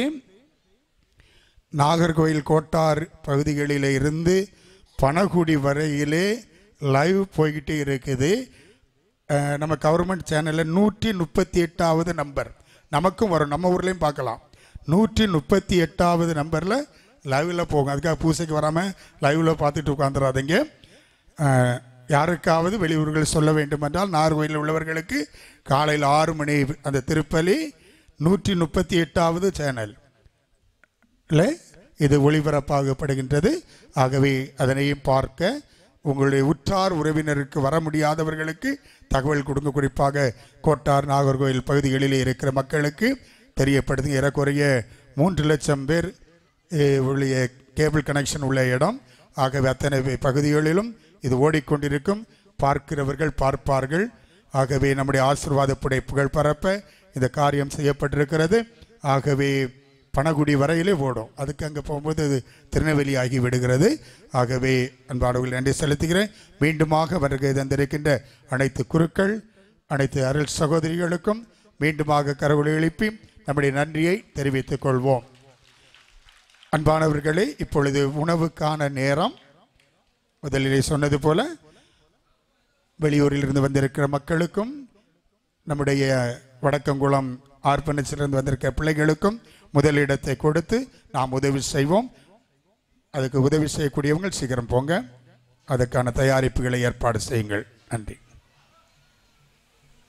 நாகர்கோயில் கோட்டார் பகுதிகளில் இருந்து பனகுடி வரையிலே லைவ் போய்கிட்டே இருக்குது அஹ், நம்ம கவர்மெண்ட் சேனலில் நூற்றி முப்பத்தி எட்டாவது நம்பர் நமக்கும் வரும் நம்ம ஊர்லேயும் பார்க்கலாம் நூற்றி முப்பத்தி எட்டாவது நம்பரில் லைவில் போகும் அதுக்காக பூசைக்கு வராமல் லைவில் பார்த்துட்டு உட்காந்துடாதீங்க அஹ், யாருக்காவது வெளியூர்கள் சொல்ல வேண்டுமென்றால் நார்கோயிலில் உள்ளவர்களுக்கு காலையில் ஆறு மணி அந்த திருப்பலி நூற்றி முப்பத்தி எட்டாவது சேனல் இல்லை இது ஒளிபரப்பாகப்படுகின்றது ஆகவே அதனையும் பார்க்க உங்களுடைய உற்றார் உறவினருக்கு வர முடியாதவர்களுக்கு தகவல் கொடுங்க குறிப்பாக கோட்டார் நாகர்கோயில் பகுதிகளிலே இருக்கிற மக்களுக்கு தெரியப்படுத்துங்க ஏறக்குறைய மூன்று லட்சம் பேர் eh, உள்ள கேபிள் கனெக்ஷன் உள்ள இடம் ஆகவே அத்தனை பே- பகுதிகளிலும் இது ஓடிக்கொண்டிருக்கும் பார்க்கிறவர்கள் பார்ப்பார்கள் ஆகவே நம்முடைய ஆசீர்வாத புடைப்புகள் பரப்ப இந்த காரியம் செய்யப்பட்டிருக்கிறது ஆகவே பணகுடி வரையிலே ஓடும் அதுக்கு அங்கே போகும்போது அது திருநெல்வேலி ஆகி விடுகிறது ஆகவே அன்பானவர்கள் நன்றி செலுத்துகிறேன் மீண்டுமாக வருகை தந்திருக்கின்ற அனைத்து குருக்கள் அனைத்து அருள் சகோதரிகளுக்கும் மீண்டுமாக கரவொலி எழுப்பி நம்முடைய நன்றியை தெரிவித்துக் கொள்வோம் அன்பானவர்களே இப்பொழுது உணவுக்கான நேரம் முதலிலே சொன்னது போல வெளியூரில் இருந்து வந்திருக்கிற மக்களுக்கும் நம்முடைய வடக்கங்குளம் ஆர்ப்பனத்திலிருந்து வந்திருக்க பிள்ளைகளுக்கும் முதலிடத்தை கொடுத்து நாம் உதவி செய்வோம் அதுக்கு உதவி செய்யக்கூடியவங்க சீக்கிரம் போங்க அதுக்கான தயாரிப்புகளை ஏற்பாடு செய்யுங்கள் நன்றி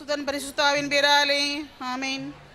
சுதன் பரிசுத்தாவின் பேராலே ஆமென்